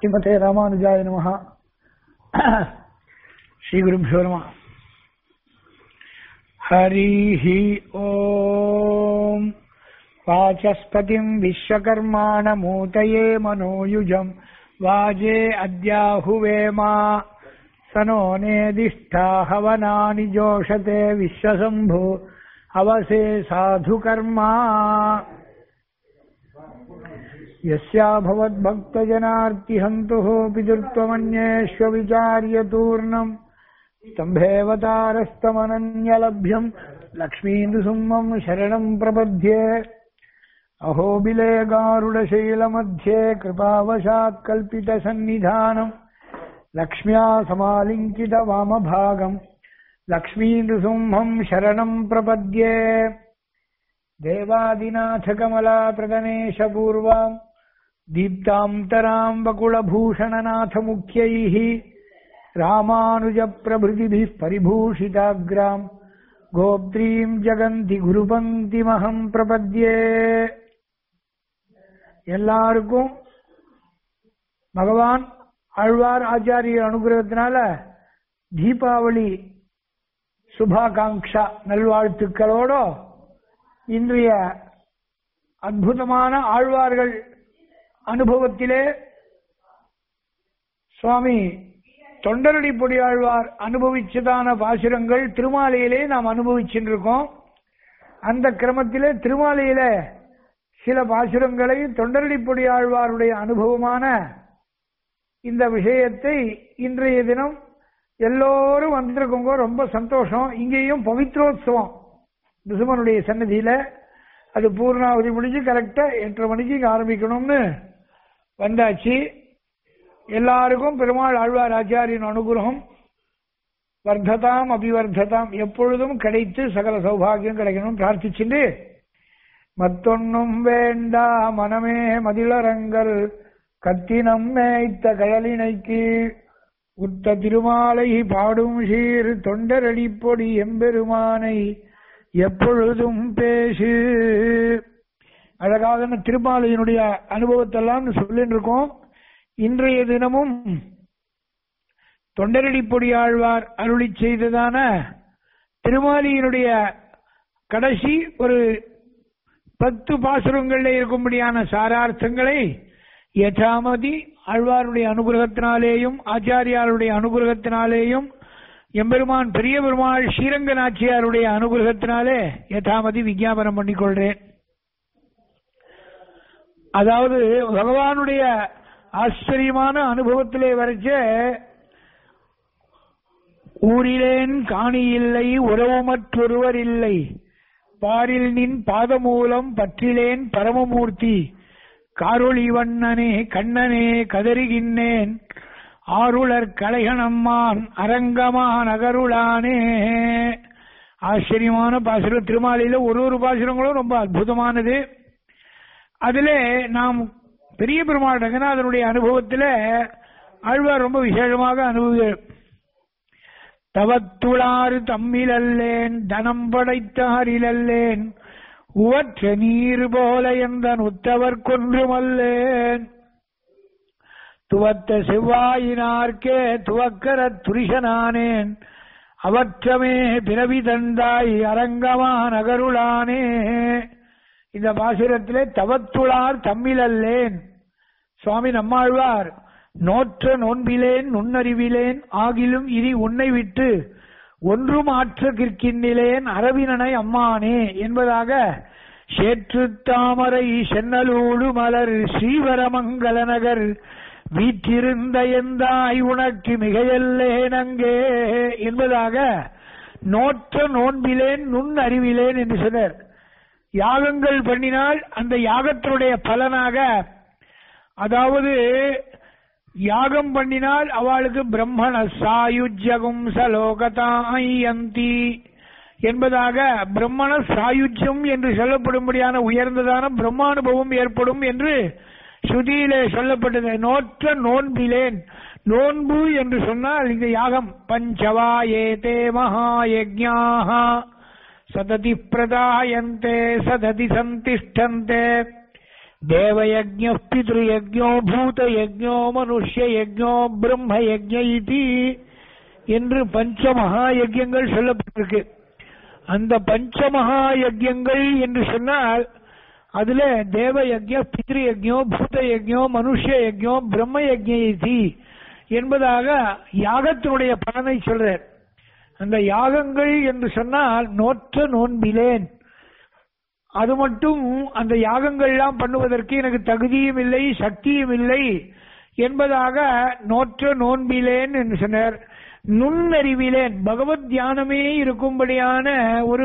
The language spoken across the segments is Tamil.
ஸ்ரீமதே ராமானுஜாய நமஹ ஸ்ரீகுருभ्यो நமः हरिः ॐ वाचस्पतिम् विश्वकर्माणमूतये मनोयुजम् वाजे अद्याहुवेमा स नो नेदिष्ठा हवनानि जोषते विश्वशम्भु अवसे साधुकर्मा यस्याभवद्भक्तजनार्तिहन्तुः पितृत्वमन्येष्वविचार्यतूर्णम् स्तम्भेऽवतारस्तमनन्यलभ्यम् लक्ष्मीन्दुसुम्मम् शरणम् प्रपद्ये अहोबिले गारुडशैलमध्ये कृपावशात् कल्पितसन्निधानम् लक्ष्म्या समालिङ्कितवामभागम् लक्ष्मीन्दुसिंहम् शरणम् प्रपद्ये देवादिनाथकमलाप्रदनेशपूर्वाम् दीप्तान्तराम् वकुलभूषणनाथमुख्यैः रामानुजप्रभृतिभिः परिभूषिताग्राम् गोप्त्रीम् जगन्ति குருபந்திமகம் பிரபத்யே எல்லாருக்கும் பகவான் ஆழ்வார் ஆச்சாரிய அனுகிரகத்தினால தீபாவளி சுபாகாங்ஷா நல்வாழ்த்துக்களோட இன்றைய அற்புதமான ஆழ்வார்கள் அனுபவத்திலே சுவாமி தொண்டரடி பொடியாழ்வார் அனுபவிச்சதான பாசுரங்கள் திருமாலையிலே நாம் அனுபவிச்சுருக்கோம் அந்த கிரமத்திலே திருமாலையில சில பாசுரங்களை தொண்டரடி பொடியாழ்வாருடைய அனுபவமான இந்த விஷயத்தை இன்றைய தினம் எல்லோரும் வந்திருக்கோங்க ரொம்ப சந்தோஷம் இங்கேயும் பவித்ரோத்சவம் நிசுமனுடைய சன்னதியில அது பூர்ணாவதி முடிஞ்சு கரெக்டா எட்டரை மணிக்கு இங்க ஆரம்பிக்கணும்னு வந்தாச்சு எல்லாருக்கும் பெருமாள் ஆழ்வார் ஆச்சாரியின் அனுகிரகம் வர்த்ததாம் அபிவர்த்ததாம் எப்பொழுதும் கிடைத்து சகல சௌபாகியம் கிடைக்கணும் பிரார்த்திச்சுட்டு மத்தொன்னும் வேண்டா மனமே மதிலரங்கள் கத்தினம் மேய்த்த கயலினைக்கு உத்த திருமாலை பாடும் சீர் தொண்டரடி பொடி எம்பெருமானை எப்பொழுதும் பேசு அழகாக திருமாலையினுடைய அனுபவத்தெல்லாம் சொல்லிட்டு இருக்கோம் இன்றைய தினமும் தொண்டரடி பொடியாழ்வார் அருளி செய்ததான திருமாலியினுடைய கடைசி ஒரு பத்து பாசுரங்களில் இருக்கும்படியான சாரார்த்தங்களை யதாமதி ஆழ்வாருடைய அனுகிரகத்தினாலேயும் ஆச்சாரியாருடைய அனுகிரகத்தினாலேயும் எம்பெருமான் பெரிய பெருமாள் ஸ்ரீரங்க நாச்சியாருடைய அனுகிரகத்தினாலே யதாமதி விஜாபனம் பண்ணிக்கொள்றேன் அதாவது பகவானுடைய ஆச்சரியமான அனுபவத்திலே வரைச்ச ஊரிலேன் காணி இல்லை உறவுமற்றொருவர் இல்லை பாரில் நின் பாதமூலம் பற்றிலேன் பரமமூர்த்தி காரொளி வண்ணனே கண்ணனே கதறுகின்றேன் ஆருளர் கலைகணம்மான் அரங்கமான் அகருளானே ஆச்சரியமான பாசுரம் திருமாலையில ஒரு ஒரு பாசுரங்களும் ரொம்ப அற்புதமானது அதுல நாம் பெரிய பெருமாள் ரங்கநாதனுடைய அனுபவத்தில் ஆழ்வார் ரொம்ப விசேஷமாக அனுபவ தவத்துளாறு தம்மில் அல்லேன் தனம் படைத்தாரிலல்லேன் உவற்ற நீர் போல எந்த உத்தவர் கொன்றுமல்லேன் துவத்த செவ்வாயினார்க்கே துவக்கர துரிசனானேன் அவற்றமே பிறவி தந்தாய் அரங்கமா நகருளானே இந்த பாசுரத்திலே தவத்துளார் தம்மிலல்லேன் சுவாமி நம்மாழ்வார் நோற்ற நோன்பிலேன் நுண்ணறிவிலேன் ஆகிலும் இனி உன்னை விட்டு ஒன்றும் ஆற்ற கிற்கின்னிலேன் அரவினனை அம்மானே என்பதாக சேற்று தாமரை சென்னலூடு மலர் ஸ்ரீவரமங்கல நகர் வீற்றிருந்த எந்தாய் உனக்கு மிகையல்லேன் அங்கே என்பதாக நோற்ற நோன்பிலேன் நுண் அறிவிலேன் என்று சொன்னார் யாகங்கள் பண்ணினால் அந்த யாகத்தினுடைய பலனாக அதாவது யாகம் பண்ணினால் அவளுக்கு பிரம்மண சாயுஜ்யகும் சலோகதாயந்தி என்பதாக பிரம்மண சாயுஜ்யம் என்று சொல்லப்படும்படியான உயர்ந்ததான பிரம்மானுபவம் ஏற்படும் என்று ஸ்ருதியிலே சொல்லப்பட்டது நோற்ற நோன்பிலேன் நோன்பு என்று சொன்னால் இந்த யாகம் பஞ்சவா ஏதே மகாயஜ்ஞாக சததி பிரதாயந்தே சததி சந்திஷ்டந்தே தேவயஜ்ஞ பித்ருயஜ்ஞோ பூதயஜ்ஞோ மனுஷ்யயஜ்ஞோ பிரம்மயஜ்ஞ இதி என்று பஞ்ச மகா யஜ்யங்கள் சொல்லப்பட்டிருக்கு அந்த பஞ்ச மகா யஜ்யங்கள் என்று சொன்னால் அதுல தேவ யஜ்ய பித்ரு யஜ்யோ பூத யஜ்யோ மனுஷ யஜ்யோ பிரம்ம யஜ்யி என்பதாக யாகத்தினுடைய பலனை சொல்றார் அந்த யாகங்கள் என்று சொன்னால் நோற்ற நோன்பிலேன் அது மட்டும் அந்த யாகங்கள்லாம் பண்ணுவதற்கு எனக்கு தகுதியும் இல்லை சக்தியும் இல்லை என்பதாக நோற்ற நோன்பிலேன் என்று சொன்னார் நுண்ணறிவிலேன் பகவத் தியானமே இருக்கும்படியான ஒரு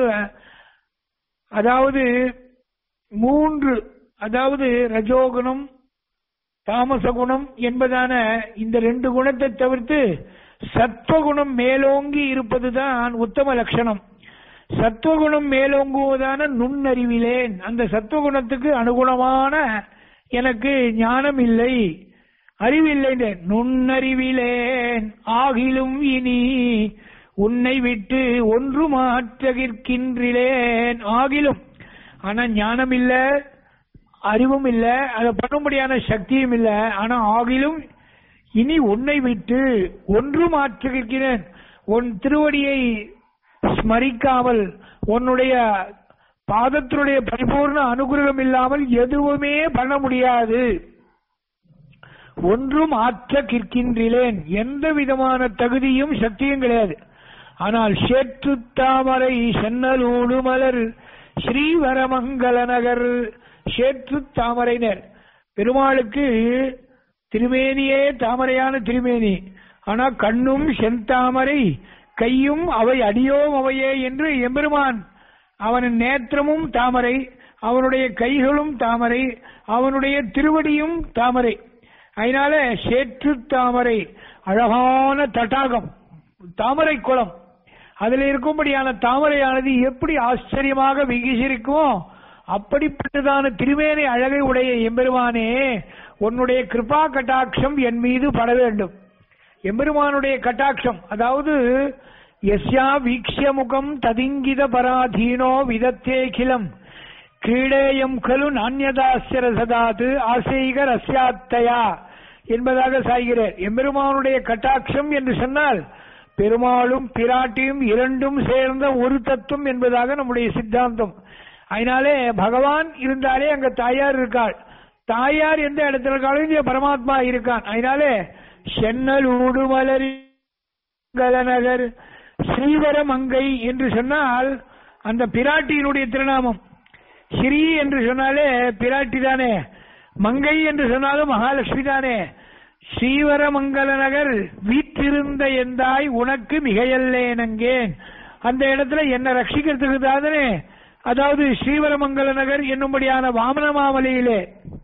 அதாவது மூன்று அதாவது ரஜோகுணம் தாமச குணம் என்பதான இந்த ரெண்டு குணத்தை தவிர்த்து சத்வகுணம் மேலோங்கி இருப்பதுதான் உத்தம லட்சணம் சத்வகுணம் மேலோங்குவதான நுண்ணறிவிலேன் அந்த சத்வகுணத்துக்கு அனுகுணமான எனக்கு ஞானம் இல்லை அறிவில்லை நுண்ணறிவிலேன் ஆகிலும் இனி உன்னை விட்டு ஒன்று மாற்றகிற்கின்றிலேன் ஆகிலும் ஆனா ஞானம் இல்ல அறிவும் இல்ல அதை பண்ணும்படியான சக்தியும் இல்ல ஆனா ஆகிலும் இனி உன்னை விட்டு ஒன்று மாற்றுகிறேன் உன் திருவடியை ஸ்மரிக்காமல் உன்னுடைய பாதத்தினுடைய பரிபூர்ண அனுகிரகம் இல்லாமல் எதுவுமே பண்ண முடியாது ஒன்றும் ஆற்ற கிற்கின்றேன் எந்த விதமான தகுதியும் சக்தியும் கிடையாது ஆனால் சேற்று தாமரை சென்னலூடு மலர் ஸ்ரீவரமங்கல நகர் சேற்று தாமரைனர் பெருமாளுக்கு திருமேனியே தாமரையான திருமேனி ஆனா கண்ணும் செந்தாமரை கையும் அவை அடியோம் அவையே என்று எம்பெருமான் அவனின் நேத்திரமும் தாமரை அவனுடைய கைகளும் தாமரை அவனுடைய திருவடியும் தாமரை அதனால சேற்று தாமரை அழகான தடாகம் தாமரை குளம் அதில் இருக்கும்படியான தாமரையானது எப்படி ஆச்சரியமாக விகிசிருக்குமோ அப்படிப்பட்டதான திருமேனி அழகை உடைய எம்பெருமானே உன்னுடைய கிருபா கட்டாட்சம் என் மீது பட வேண்டும் எம்பெருமானுடைய கட்டாட்சம் அதாவது எஸ்யா வீக்ஷிய முகம் ததிங்கித பராதீனோ விதத்தேகிலம் கிரீடேயம் கலு நானியதாசிர சதாது ஆசைகர் அஸ்யாத்தயா என்பதாக சாய்கிறார் எம்பெருமானுடைய கட்டாட்சம் என்று சொன்னால் பெருமாளும் பிராட்டியும் இரண்டும் சேர்ந்த ஒரு தத்துவம் என்பதாக நம்முடைய சித்தாந்தம் அதனாலே பகவான் இருந்தாலே அங்க தாயார் இருக்காள் தாயார் எந்த இடத்துல இருக்காலும் இங்க பரமாத்மா இருக்கான் அதனாலே சென்னல் ஊடுமலரி நகர் ஸ்ரீவரமங்கை என்று சொன்னால் அந்த பிராட்டியினுடைய திருநாமம் ஸ்ரீ என்று சொன்னாலே பிராட்டி தானே மங்கை என்று சொன்னாலும் மகாலட்சுமி தானே ஸ்ரீவரமங்கல நகர் வீற்றிருந்த எந்தாய் உனக்கு மிகையல்லேனங்கேன் அந்த இடத்துல என்ன ரட்சிக்கிறதுக்கு தானே அதாவது ஸ்ரீவரமங்கல நகர் என்னும்படியான வாமன மாமலையிலே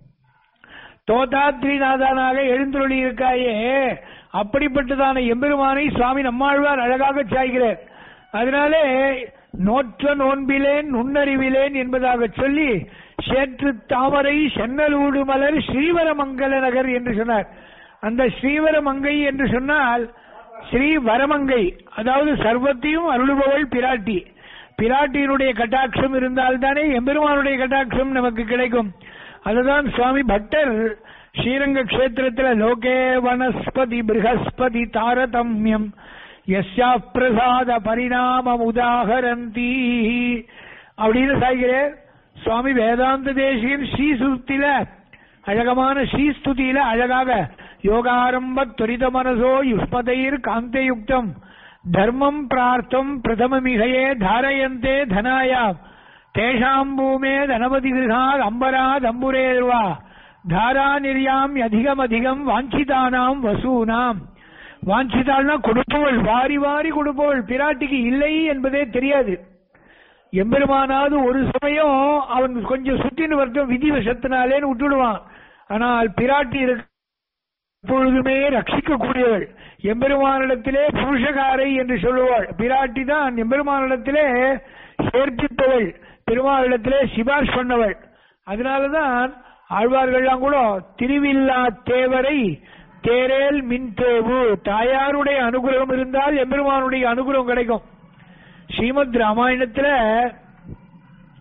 தோதாத்ரிநாதனாக எழுந்தொழி இருக்காயே அப்படிப்பட்டதான எம்பெருமானை சுவாமி நம்மாழ்வார் அழகாக சாய்கிறார் அதனாலே நோற்ற நோன்பிலேன் நுண்ணறிவிலேன் என்பதாக சொல்லி சேற்று தாமரை சென்னலூடு மலர் ஸ்ரீவரமங்கல நகர் என்று சொன்னார் அந்த ஸ்ரீவரமங்கை என்று சொன்னால் ஸ்ரீ வரமங்கை அதாவது சர்வத்தையும் அருளுபவள் பிராட்டி பிராட்டியினுடைய கட்டாட்சம் இருந்தால்தானே எம்பெருமானுடைய கட்டாட்சம் நமக்கு கிடைக்கும் அதுதான் சுவாமி பட்டர் ஸ்ரீரங்க கஷேத்திரத்தில் லோகே வனஸ்பதி பிருகஸ்பதி தாரதமியம் எஸ்யா பிரசாத பரிணாமம் உதாகரந்தி அப்படின்னு சாய்கிறேன் சுவாமி வேதாந்த தேசியன் ஸ்ரீசுத்தில அழகமான ஸ்ரீஸ்துதியில அழகாக யோகாரம்ப துரித மனசோ யுஷ்மதைர் காந்தயுக்தம் தர்மம் பிரார்த்தம் பிரதமமிகையே தாரயந்தே தனாயா தேஷாம் பூமே தனபதி கிருகாத் அம்பராத் அம்புரேர்வா தாரா நிர்யாம் அதிகம் அதிகம் வாஞ்சிதானாம் வசூனாம் வாஞ்சிதாள்னா கொடுப்பவள் வாரி வாரி கொடுப்பவள் பிராட்டிக்கு இல்லை என்பதே தெரியாது எம்பெருமானாவது ஒரு சமயம் அவன் கொஞ்சம் சுத்தின்னு வரட்டும் விதி வசத்தினாலேன்னு விட்டுடுவான் ஆனால் பிராட்டி இருக்கு எப்பொழுதுமே ரட்சிக்கக்கூடியவள் எம்பெருமானிடத்திலே புருஷகாரை என்று சொல்லுவாள் பிராட்டி தான் எம்பெருமானிடத்திலே சேர்ப்பிப்பவள் பெருமாளிடத்திலே சிபாஷ் பண்ணவள் அதனாலதான் ஆழ்வார்கள்லாம் கூட திருவில்லா தேவரை தேரேல் மின் தேவு தாயாருடைய அனுகிரகம் இருந்தால் எம்பெருமானுடைய அனுகிரகம் கிடைக்கும் ஸ்ரீமத் ராமாயணத்துல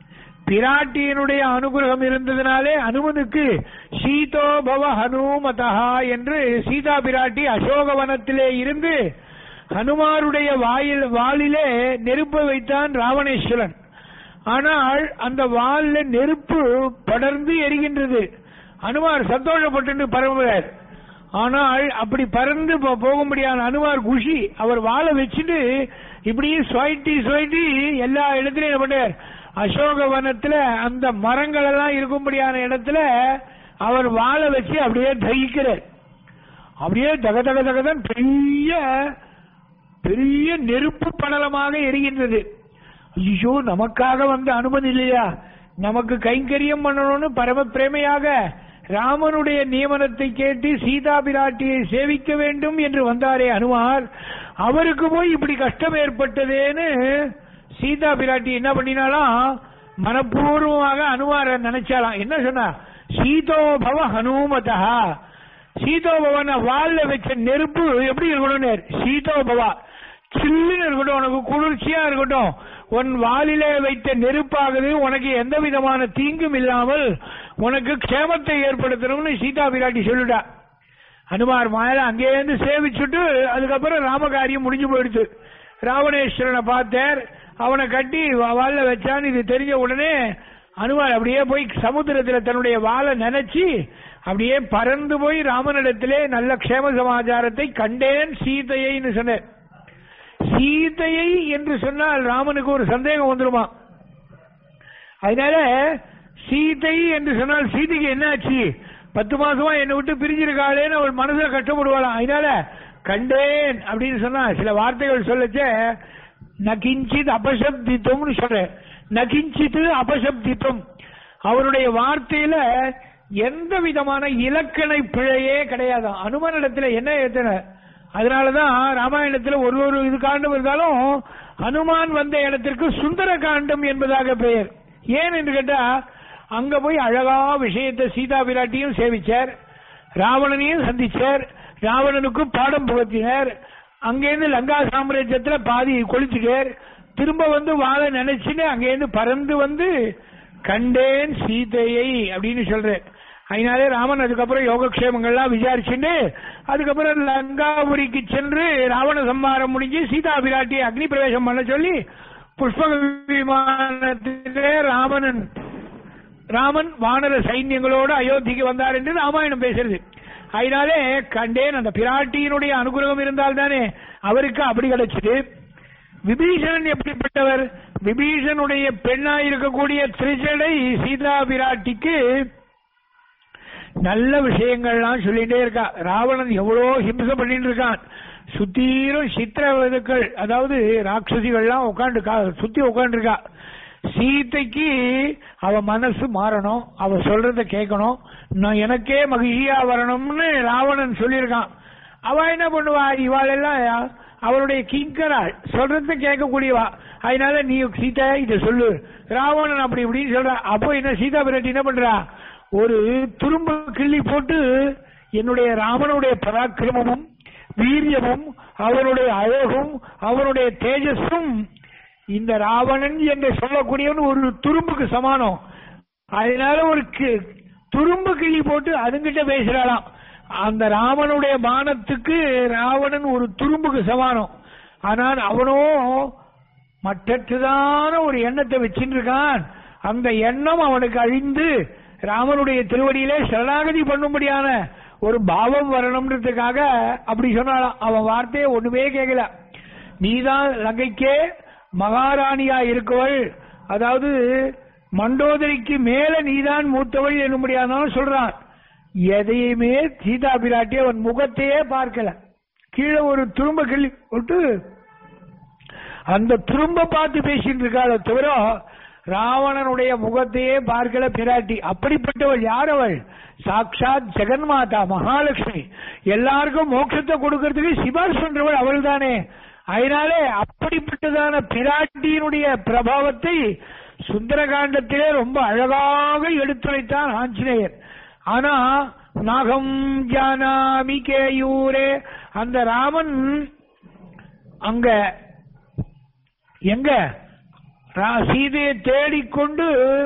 பிராட்டியினுடைய அனுகிரகம் இருந்ததினாலே அனுமனுக்கு சீதோ பவ ஹனுமதா என்று சீதா பிராட்டி அசோகவனத்திலே இருந்து ஹனுமாருடைய வாயில் வாளிலே நெருப்பை வைத்தான் ராவணேஸ்வரன் ஆனால் அந்த வால்ல நெருப்பு படர்ந்து எரிகின்றது அனுமார் சந்தோஷப்பட்டு பரவுகிறார் ஆனால் அப்படி பறந்து போ- போக முடியாத அனுமார் குஷி அவர் வாழை வச்சுட்டு இப்படியே சுவைட்டி சுவைட்டி எல்லா இடத்துலயும் என்ன பண்ணார் அசோகவனத்துல அந்த மரங்கள் எல்லாம் இருக்கும்படியான இடத்துல அவர் வாழை வச்சு அப்படியே தகிக்கிறார் அப்படியே தக தக தகதான் பெரிய பெரிய நெருப்பு படலமாக எரிகின்றது ஐயோ நமக்காக வந்த அனுமதி இல்லையா நமக்கு கைங்கரியம் பண்ணணும்னு பரம பிரேமையாக ராமனுடைய நியமனத்தை கேட்டு சீதா பிராட்டியை சேவிக்க வேண்டும் என்று வந்தாரே அனுமார் அவருக்கு போய் இப்படி கஷ்டம் ஏற்பட்டதேன்னு சீதா பிராட்டி என்ன பண்ணினாலாம் மனப்பூர்வமாக அனுமார நினைச்சாலாம் என்ன சொன்னா சீதோபவ ஹனுமதா சீதோபவன வால்ல வச்ச நெருப்பு எப்படி இருக்கணும் சீதோபவா சில்லுன்னு இருக்கட்டும் உனக்கு குளிர்ச்சியா இருக்கட்டும் உன் வாலிலே வைத்த நெருப்பாகுது உனக்கு எந்த விதமான தீங்கும் இல்லாமல் உனக்கு க்ஷேமத்தை ஏற்படுத்தணும்னு சீதா பிராட்டி சொல்லிட்டா ஹனுமார் மாயில அங்கேருந்து சேவிச்சுட்டு அதுக்கப்புறம் ராமகாரியம் முடிஞ்சு போயிடுச்சு ராவணேஸ்வரனை பார்த்தார் அவனை கட்டி வா- வால்ல வச்சான்னு இது தெரிஞ்ச உடனே அனுமார் அப்படியே போய் சமுத்திரத்துல தன்னுடைய வாளை நினைச்சு அப்படியே பறந்து போய் ராமனிடத்திலே நல்ல க்ஷேம சமாச்சாரத்தை கண்டேன் சீதையைன்னு சொன்னார் சீதையை என்று சொன்னால் ராமனுக்கு ஒரு சந்தேகம் வந்துருமா அதனால சீதை என்று சொன்னால் சீதைக்கு என்னாச்சு பத்து மாசமா என்னை விட்டு பிரிஞ்சிருக்காளேன்னு அவள் மனசுல கஷ்டப்படுவாளாம் அதனால கண்டேன் அப்படின்னு சொன்னா சில வார்த்தைகள் சொல்லச்சே நகிஞ்சித் அபசப்தித்துவம்னு சொல்றேன் நகிஞ்சித் அபசப்தித்துவம் அவருடைய வார்த்தையில எந்த விதமான இலக்கணை பிழையே கிடையாது அனுமனிடத்துல என்ன எத்தனை அதனாலதான் ராமாயணத்துல ஒரு ஒரு இது காண்டம் இருந்தாலும் ஹனுமான் வந்த இடத்திற்கு சுந்தர காண்டம் என்பதாக பெயர் ஏன் என்று கேட்டா அங்க போய் அழகா விஷயத்தை சீதா பிராட்டியும் சேவிச்சார் ராவணனையும் சந்திச்சார் ராவணனுக்கும் பாடம் புகத்தினார் அங்கேருந்து லங்கா சாம்ராஜ்யத்துல பாதி கொளுத்திட்டார் திரும்ப வந்து வாழ நினைச்சுன்னு அங்கேருந்து பறந்து வந்து கண்டேன் சீதையை அப்படின்னு சொல்றேன் அதனாலே ராமன் அதுக்கப்புறம் யோகக்ஷேமங்கள்லாம் விசாரிச்சுட்டு அதுக்கப்புறம் லங்காபுரிக்கு சென்று ராவண சம்மாரம் முடிஞ்சு சீதா பிராட்டியை அக்னி பிரவேசம் பண்ண சொல்லி புஷ்ப விமானத்திலே ராமனன் ராமன் வானர சைன்யங்களோடு அயோத்திக்கு வந்தார் என்று ராமாயணம் பேசுறது அதனாலே கண்டேன் அந்த பிராட்டியினுடைய அனுகிரகம் இருந்தால் தானே அவருக்கு அப்படி கிடைச்சது விபீஷணன் எப்படிப்பட்டவர் விபீஷனுடைய பெண்ணா இருக்கக்கூடிய திரிஜடை சீதா பிராட்டிக்கு நல்ல விஷயங்கள்லாம் சொல்லிட்டே இருக்கா ராவணன் எவ்வளோ ஹிம்சை பண்ணிட்டு இருக்கான் சுத்தீரும் சித்திரவதுக்கள் அதாவது ராட்சசிகள்லாம் உட்காந்து சுத்தி உட்காந்து இருக்கா சீதைக்கு அவ மனசு மாறணும் அவ சொல்றத கேட்கணும் நான் எனக்கே மகிழ்ச்சியா வரணும்னு ராவணன் சொல்லியிருக்கான் அவ என்ன பண்ணுவா இவாள் எல்லாம் அவளுடைய கிங்கராள் சொல்றத கேட்கக்கூடியவா அதனால நீ சீதா இத சொல்லு ராவணன் அப்படி இப்படின்னு சொல்றா அப்போ என்ன சீதா பிராட்டி என்ன பண்றா ஒரு துரும்ப கிள்ளி போட்டு என்னுடைய ராமனுடைய பராக்கிரமமும் வீரியமும் அவனுடைய அழகும் அவனுடைய தேஜஸும் இந்த ராவணன் என்று சொல்லக்கூடியவன் ஒரு துரும்புக்கு சமானம் அதனால ஒரு கி- துரும்பு கிள்ளி போட்டு அதுங்கிட்ட பேசுறாளாம் அந்த ராமனுடைய மானத்துக்கு ராவணன் ஒரு துரும்புக்கு சமானம் ஆனால் அவனோ மற்றற்றுதான ஒரு எண்ணத்தை வச்சுட்டு இருக்கான் அந்த எண்ணம் அவனுக்கு அழிந்து ராமனுடைய திருவடியிலே சரணாகதி பண்ணும்படியான ஒரு பாவம் வரணும்ன்றதுக்காக அப்படி சொன்னாலாம் அவன் வார்த்தையை ஒண்ணுமே கேட்கல நீதான் லங்கைக்கே மகாராணியா இருக்கவள் அதாவது மண்டோதரிக்கு மேல நீதான் மூத்தவள் என்னும்படியானாலும் சொல்றான் எதையுமே சீதா பிராட்டி அவன் முகத்தையே பார்க்கல கீழே ஒரு துரும்ப கிள்ளி போட்டு அந்த துரும்ப பார்த்து பேசிட்டு இருக்காளே தவிர ராவணனுடைய முகத்தையே பார்க்கல பிராட்டி அப்படிப்பட்டவள் யார் அவள் சாட்சாத் ஜெகன்மாதா மகாலட்சுமி எல்லாருக்கும் மோட்சத்தை கொடுக்கறதுக்கு சிபாரிசு பண்றவள் அவள் தானே அதனாலே அப்படிப்பட்டதான பிராட்டியினுடைய பிரபாவத்தை சுந்தரகாண்டத்திலே ரொம்ப அழகாக எடுத்துரைத்தான் ஆஞ்சநேயர் ஆனா நாகம் ஜானாமி கேயூரே அந்த ராமன் அங்க எங்க ரா- சீதையை தேடிக்கொண்டு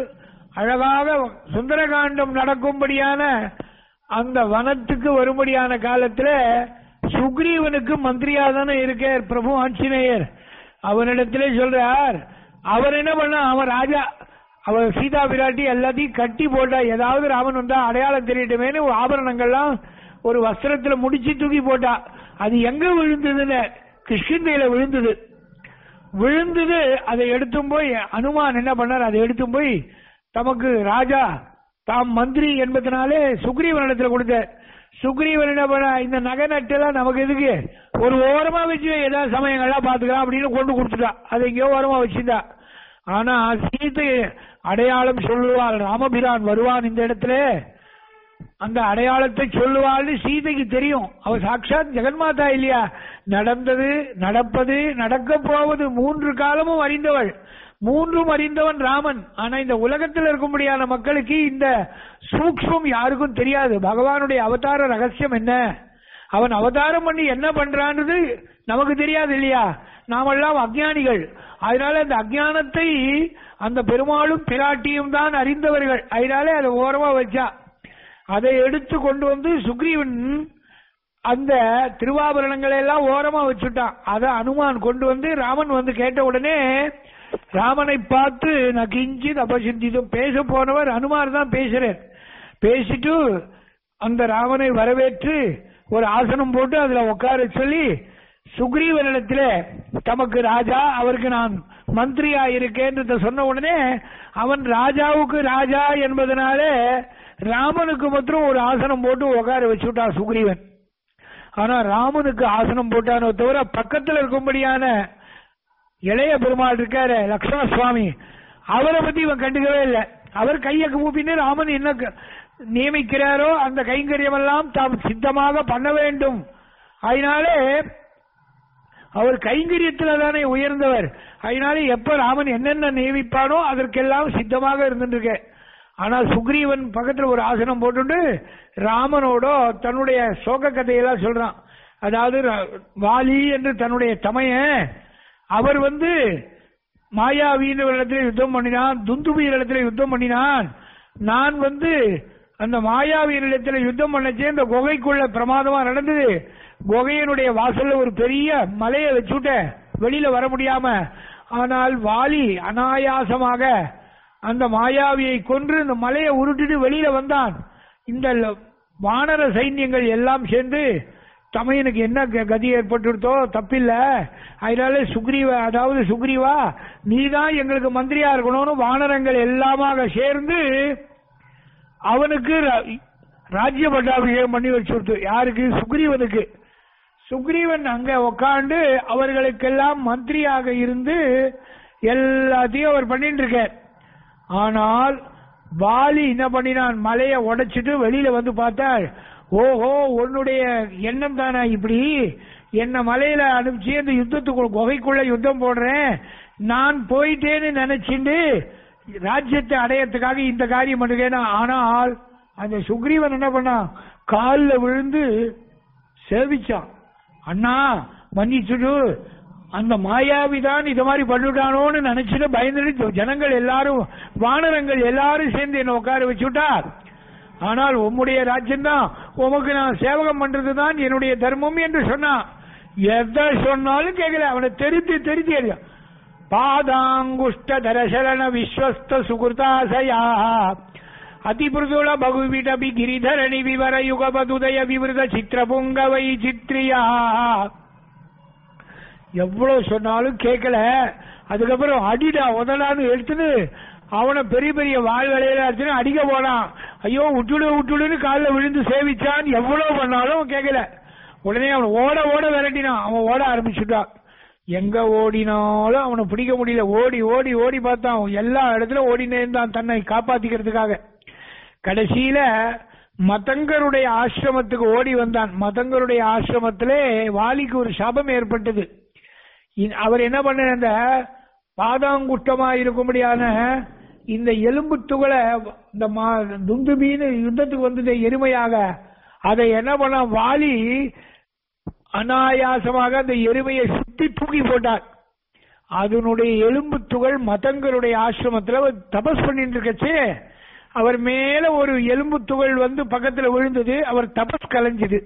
அழகாக சுந்தரகாண்டம் நடக்கும்படியான அந்த வனத்துக்கு வரும்படியான காலத்துல சுக்ரீவனுக்கு மந்திரியா தானே இருக்கார் பிரபு ஆஞ்சநேயர் அவனிடத்திலே சொல்றார் அவர் என்ன பண்ண அவன் ராஜா அவர் சீதா பிராட்டி எல்லாத்தையும் கட்டி போட்டா ஏதாவது ராமன் வந்தா அடையாளம் தெரியட்டுமேனு ஆபரணங்கள்லாம் ஒரு வஸ்திரத்துல முடிச்சு தூக்கி போட்டா அது எங்க விழுந்ததுன்னு கிருஷ்ணந்தையில விழுந்தது விழுந்தது அதை எடுத்தும் போய் அனுமான் என்ன பண்ணார் அதை எடுத்தும் போய் தமக்கு ராஜா தாம் மந்திரி என்பதனாலே சுக்ரீவனிடத்துல கொடுத்தார் சுக்ரீவன் என்ன பண்ண இந்த நகை நட்டெல்லாம் நமக்கு எதுக்கு ஒரு ஓரமா வச்சு ஏதாவது சமயங்கள்லாம் பாத்துக்கலாம் அப்படின்னு கொண்டு கொடுத்துட்டா அதை எங்கேயோ ஓரமா வச்சிருந்தா ஆனா சீத்தை அடையாளம் சொல்லுவாள் ராமபிரான் வருவான் இந்த இடத்துல அந்த அடையாளத்தை சொல்லுவாள்னு சீதைக்கு தெரியும் அவ சாட்சாத் ஜெகன்மாதா இல்லையா நடந்தது நடப்பது நடக்க போவது மூன்று காலமும் அறிந்தவள் மூன்றும் அறிந்தவன் ராமன் ஆனா இந்த உலகத்தில் இருக்கும்படியான மக்களுக்கு இந்த சூக்ஷ்மம் யாருக்கும் தெரியாது பகவானுடைய அவதார ரகசியம் என்ன அவன் அவதாரம் பண்ணி என்ன பண்றான்றது நமக்கு தெரியாது இல்லையா நாமெல்லாம் அஜ்ஞானிகள் அதனால அந்த அஜ்ஞானத்தை அந்த பெருமாளும் பிராட்டியும் தான் அறிந்தவர்கள் அதனால அதை ஓரமா வச்சா அதை எடுத்து கொண்டு வந்து சுக்ரீவன் அந்த திருவாபரணங்களை எல்லாம் ஓரமா வச்சுட்டான் அதை அனுமான் கொண்டு வந்து ராமன் வந்து கேட்ட உடனே ராமனை பார்த்து நான் கிஞ்சி அபசிந்திதும் பேச போனவர் அனுமார் தான் பேசுறார் பேசிட்டு அந்த ராமனை வரவேற்று ஒரு ஆசனம் போட்டு அதுல உட்கார சொல்லி சுக்ரீவனிடத்துல தமக்கு ராஜா அவருக்கு நான் மந்திரியா இருக்கேன்றத சொன்ன உடனே அவன் ராஜாவுக்கு ராஜா என்பதனாலே ராமனுக்கு மாத்திரம் ஒரு ஆசனம் போட்டு உட்கார வச்சுட்டான் சுக்ரீவன் ஆனா ராமனுக்கு ஆசனம் போட்டானோ தவிர பக்கத்துல இருக்கும்படியான இளைய பெருமாள் இருக்காரு லக்ஷ்மண சுவாமி அவரை பத்தி இவன் கண்டுக்கவே இல்லை அவர் கையை கூப்பின்னு ராமன் என்ன க- நியமிக்கிறாரோ அந்த கைங்கரியம் எல்லாம் தாம் சித்தமாக பண்ண வேண்டும் அதனாலே அவர் கைங்கரியத்துல தானே உயர்ந்தவர் அதனால எப்ப ராமன் என்னென்ன நியமிப்பானோ அதற்கெல்லாம் சித்தமாக இருந்துருக்க ஆனா சுக்ரீவன் பக்கத்துல ஒரு ஆசனம் போட்டுட்டு ராமனோட தன்னுடைய சோக கதையெல்லாம் சொல்றான் அதாவது ர- வாலி என்று தன்னுடைய தமையன் அவர் வந்து மாயாவியினிடத்தில் யுத்தம் பண்ணினான் துந்துபியினிடத்தில் யுத்தம் பண்ணினான் நான் வந்து அந்த மாயாவியினிடத்தில் யுத்தம் பண்ணச்சே இந்த குகைக்குள்ள பிரமாதமா நடந்தது குகையினுடைய வாசல்ல ஒரு பெரிய மலையை வச்சுட்டேன் வெளியில வர முடியாம ஆனால் வாலி அனாயாசமாக அந்த மாயாவியை கொன்று இந்த மலையை உருட்டிட்டு வெளியில வந்தான் இந்த ல- வானர சைன்யங்கள் எல்லாம் சேர்ந்து தமையனுக்கு என்ன க- கதி ஏற்பட்டுருத்தோ தப்பில்ல அதனால சுக்ரீவ அதாவது சுக்ரீவா நீதான் எங்களுக்கு மந்திரியா இருக்கணும்னு வானரங்கள் எல்லாமாக சேர்ந்து அவனுக்கு ரா- ராஜ்ய பட்டாபிஷேகம் பண்ணி வச்சுருத்து யாருக்கு சுக்ரீவனுக்கு சுக்ரீவன் அங்க உட்கார்ந்து அவர்களுக்கெல்லாம் மந்திரியாக இருந்து எல்லாத்தையும் அவர் பண்ணிட்டு இருக்கார் ஆனால் வாலி என்ன பண்ணினான் மலையை உடைச்சிட்டு வெளியில வந்து பார்த்தாள் ஓஹோ உன்னுடைய எண்ணம் தானா இப்படி என்ன மலையில அனுப்பிச்சு அந்த யுத்தத்துக்குள்ள குகைக்குள்ள யுத்தம் போடுறேன் நான் போயிட்டேன்னு நினைச்சிட்டு ராஜ்யத்தை அடையறதுக்காக இந்த காரியம் பண்ணுறேன் ஆனால் அந்த சுக்ரீவன் என்ன பண்ணான் காலில் விழுந்து சேவிச்சான் அண்ணா மன்னிச்சுடு அந்த மாயாவிதான் இது மாதிரி பண்ணிட்டானோன்னு நினைச்சுட்டு பயந்துட்டு ஜனங்கள் எல்லாரும் வானரங்கள் எல்லாரும் சேர்ந்து என்ன உட்கார வச்சுட்டார் ஆனால் உம்முடைய ராஜ்யம்தான் உமக்கு நான் சேவகம் பண்றதுதான் என்னுடைய தர்மம் என்று சொன்னான் எதை சொன்னாலும் கேட்கல அவனை தெரித்து தெரித்து எறியும். பாதாங்குஷ்ட தரசரண விஸ்வஸ்த சுகிருதாசயா அதிபிருதுள பகுவிடபி கிரிதரணி விவர யுகபதுதய விவருத சித்திரபுங்க வை சித்ரியா எவ்வளவு சொன்னாலும் கேட்கல அதுக்கப்புறம் அடிடா உதடான்னு எடுத்துன்னு அவனை பெரிய பெரிய வாள் வேலையில அடிச்சுன்னு அடிக்க போனான் ஐயோ விட்டுடு விட்டுடுன்னு காலில் விழுந்து சேவிச்சான் எவ்வளவு பண்ணாலும் கேட்கல உடனே அவன் ஓட ஓட விரட்டினான் அவன் ஓட ஆரம்பிச்சுட்டான் எங்க ஓடினாலும் அவனை பிடிக்க முடியல ஓடி ஓடி ஓடி பார்த்தான் அவன் எல்லா இடத்துல ஓடினே இருந்தான் தன்னை காப்பாத்திக்கிறதுக்காக கடைசியில மதங்கருடைய ஆசிரமத்துக்கு ஓடி வந்தான் மதங்கருடைய ஆசிரமத்திலே வாலிக்கு ஒரு சாபம் ஏற்பட்டது இ- அவர் என்ன பண்ண அந்த பாதாங்குஷ்டமா இருக்கும்படியான இந்த எலும்பு துகளை இந்த மா- துந்துபின்னு யுத்தத்துக்கு வந்தது எருமையாக அதை என்ன பண்ண வாலி அனாயாசமாக அந்த எருமையை சுத்தி தூக்கி போட்டார் அதனுடைய எலும்பு துகள் மதங்களுடைய ஆசிரமத்துல அவர் தபஸ் பண்ணிட்டு இருக்கச்சு அவர் மேல ஒரு எலும்பு துகள் வந்து பக்கத்துல விழுந்தது அவர் தபஸ் கலைஞ்சது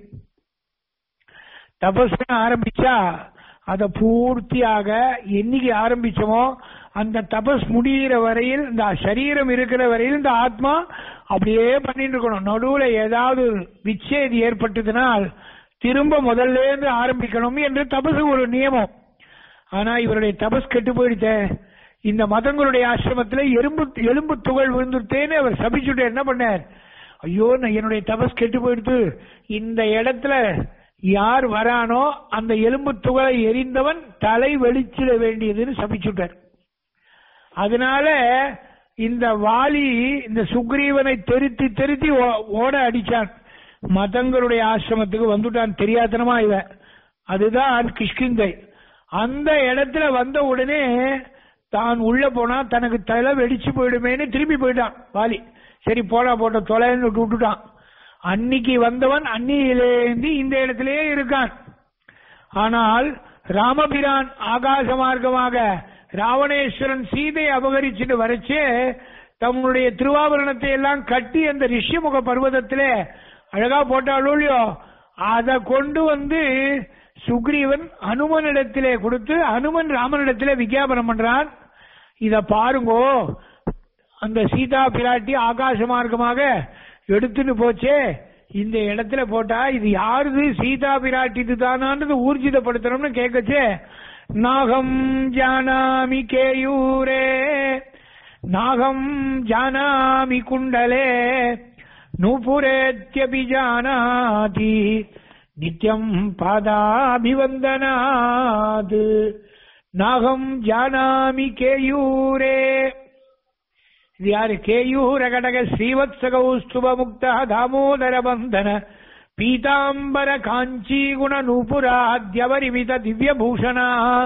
தபஸ் ஆரம்பிச்சா அத பூர்த்தியாக என்னைக்கு ஆரம்பிச்சோமோ அந்த தபஸ் முடிகிற வரையில் இந்த சரீரம் இருக்கிற வரையில் இந்த ஆத்மா அப்படியே பண்ணிட்டு இருக்கணும் நடுவுல ஏதாவது விச்சேதி ஏற்பட்டதுனால் திரும்ப முதல்ல இருந்து ஆரம்பிக்கணும் என்று தபசு ஒரு நியமம் ஆனா இவருடைய தபஸ் கெட்டு போயிடுச்சே இந்த மதங்களுடைய ஆசிரமத்துல எறும்பு எலும்பு துகள் விழுந்துட்டேன்னு அவர் சபிச்சுட்டு என்ன பண்ணார் ஐயோ நான் என்னுடைய தபஸ் கெட்டு போயிடுத்து இந்த இடத்துல யார் வரானோ அந்த எலும்பு துகளை எரிந்தவன் தலை வெளிச்சிட வேண்டியதுன்னு சபிச்சுட்டார் அதனால இந்த வாலி இந்த சுக்ரீவனை தெருத்தி தெருத்தி ஓ- ஓட அடிச்சான் மதங்களுடைய ஆசிரமத்துக்கு வந்துட்டான் தெரியாதனமா இவன் அதுதான் கிஷ்கிந்தை அந்த இடத்துல வந்த உடனே தான் உள்ள போனா தனக்கு தலை வெடிச்சு போயிடுமேன்னு திரும்பி போயிட்டான் வாலி சரி போடா போட்ட தொலைன்னு விட்டு விட்டுட்டான் அன்னைக்கு வந்தவன் அன்னியிலேந்து இந்த இடத்திலேயே இருக்கான் ஆனால் ராமபிரான் ஆகாச மார்க்கமாக ராவணேஸ்வரன் சீதை அபகரிச்சுட்டு வரச்சே தம்முடைய திருவாபரணத்தை எல்லாம் கட்டி அந்த ரிஷிமுக பர்வதத்திலே அழகா போட்டாலோ இல்லையோ அதை கொண்டு வந்து சுக்ரீவன் அனுமனிடத்திலே கொடுத்து அனுமன் ராமனிடத்திலே விஞ்ஞாபனம் பண்றான் இத பாருங்கோ அந்த சீதா பிராட்டி ஆகாச மார்க்கமாக எடுத்துட்டு போச்சே இந்த இடத்துல போட்டா இது யாருது சீதா பிராட்டி இதுதானான்றது ஊர்ஜிதப்படுத்தணும்னு கேட்கச்சே நாகம் ஜானாமி கேயூரே நாகம் ஜானாமி குண்டலே நூபுரேத்யபி ஜானாதி நித்யம் பாதாபிவந்தனாத் நாகம் ஜானாமி கேயூரே இது யாரு கேயூர கடக ஸ்ரீவத்ச கௌஸ்துப முக்த தாமோதர பந்தன பீதாம்பர காஞ்சி குண நூபுராத்யவரிமித திவ்ய பூஷணா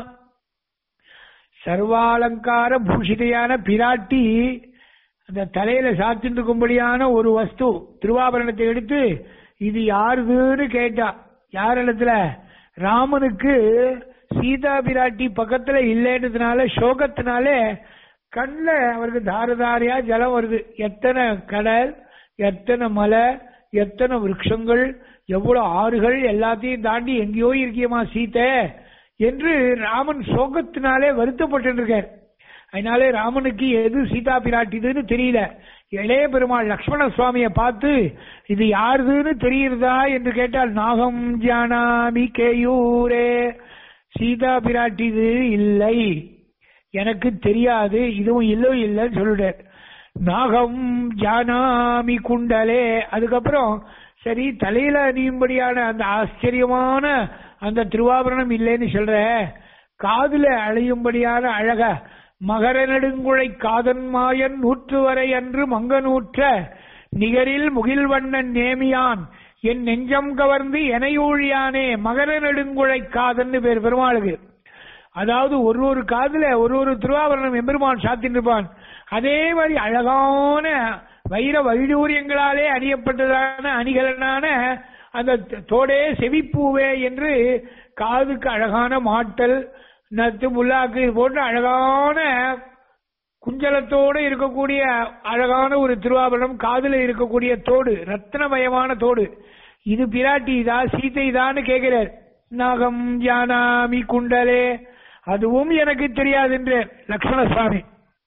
சர்வாலங்கார பூஷிதையான பிராட்டி அந்த தலையில சாத்திட்டு இருக்கும்படியான ஒரு வஸ்து திருவாபரணத்தை எடுத்து இது யாருதுன்னு கேட்டா யார் இடத்துல ராமனுக்கு சீதா பிராட்டி பக்கத்துல இல்லைன்றதுனால சோகத்தினாலே கண்ணுல அவருக்கு தாரதாரியா ஜலம் வருது எத்தனை கடல் எத்தனை மலை எத்தனை விருட்சங்கள் எவ்வளவு ஆறுகள் எல்லாத்தையும் தாண்டி எங்கேயோ இருக்கியமா சீத்தை என்று ராமன் சோகத்தினாலே வருத்தப்பட்டு இருக்கார் அதனாலே ராமனுக்கு எது சீதா பிராட்டிதுன்னு தெரியல இளைய பெருமாள் லக்ஷ்மண சுவாமியை பார்த்து இது யாருதுன்னு தெரியுறதா என்று கேட்டால் நாகம் ஜானாமி கேயூரே சீதா பிராட்டிது இல்லை எனக்கு தெரியாது இதுவும் இல்லை இல்லைன்னு சொல்லிட்டார் நாகம் ஜானாமி குண்டலே அதுக்கப்புறம் சரி தலையில அணியும்படியான அந்த ஆச்சரியமான அந்த திருவாபரணம் இல்லைன்னு சொல்ற காதுல அழியும்படியான அழக மகர நெடுங்குழை காதன் மாயன் நூற்று வரை அன்று மங்கநூற்ற நிகரில் முகில்வண்ணன் நேமியான் என் நெஞ்சம் கவர்ந்து எனையூழியானே மகர நெடுங்குழை காதன்னு பேர் பெருமாளுக்கு அதாவது ஒரு ஒரு காதுல ஒரு ஒரு திருவாபரணம் எம்பெருமான் சாத்தின்னு இருப்பான் அதே மாதிரி அழகான வைர வைடூரியங்களாலே அணியப்பட்டதான அணிகலனான அந்த தோடே செவிப்பூவே என்று காதுக்கு அழகான மாட்டல் நத்து முல்லாக்கு இது போன்ற அழகான குஞ்சலத்தோடு இருக்கக்கூடிய அழகான ஒரு திருவாபரணம் காதுல இருக்கக்கூடிய தோடு ரத்னமயமான தோடு இது பிராட்டி இதா சீதை தான்னு கேட்கிறார் நாகம் ஜானாமி குண்டலே அதுவும் எனக்கு தெரியாது என்று லக்ஷ்மண சுவாமி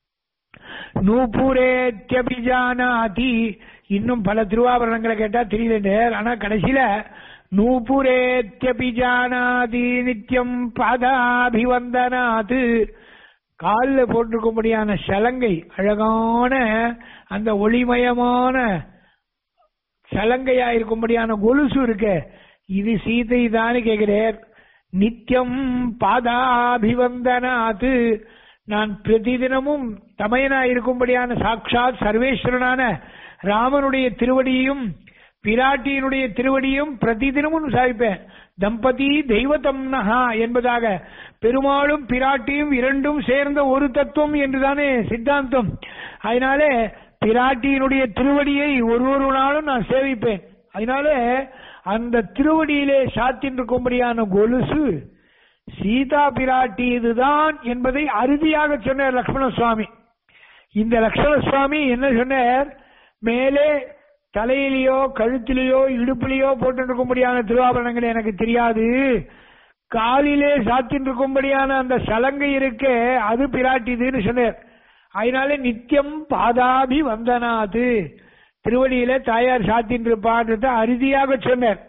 நூபுரேத்யபிஜானாதி இன்னும் பல திருவாபரணங்களை கேட்டா தெரியல ஆனா கடைசியில நூபுரேத்யபிஜானாதி நித்தியம் பாதாபிவந்தனாது காலில் போட்டிருக்கும்படியான சலங்கை அழகான அந்த ஒளிமயமான சலங்கையா இருக்கும்படியான கொலுசு இருக்க இது சீதை தானே கேட்கிறார் நித்தியம் பாதாபிவந்தனாது நான் பிரதிதினமும் தமையனா இருக்கும்படியான சாட்சாத் சர்வேஸ்வரனான ராமனுடைய திருவடியையும் பிராட்டியினுடைய திருவடியும் பிரதிதினமும் சாதிப்பேன் தம்பதி தெய்வத்தம் நகா என்பதாக பெருமாளும் பிராட்டியும் இரண்டும் சேர்ந்த ஒரு தத்துவம் என்றுதானே சித்தாந்தம் அதனாலே பிராட்டியினுடைய திருவடியை ஒரு ஒரு நாளும் நான் சேவிப்பேன் அதனால அந்த திருவடியிலே சாத்தின் இருக்கும்படியான கொலுசு சீதா பிராட்டி இதுதான் என்பதை அறுதியாக சொன்னார் லக்ஷ்மண சுவாமி இந்த லக்ஷ்மண சுவாமி என்ன சொன்னார் மேலே தலையிலேயோ கழுத்திலேயோ இடுப்பிலேயோ போட்டிருக்கும்படியான திருவாபரணங்கள் எனக்கு தெரியாது காலிலே சாத்தின்றிருக்கும்படியான அந்த சலங்கை இருக்கே அது பிராட்டிதுன்னு சொன்னார் அதனால நித்தியம் பாதாபி வந்தனாது திருவடியில தாயார் சாத்தின் இருப்பான்றத அறுதியாக சொன்னார்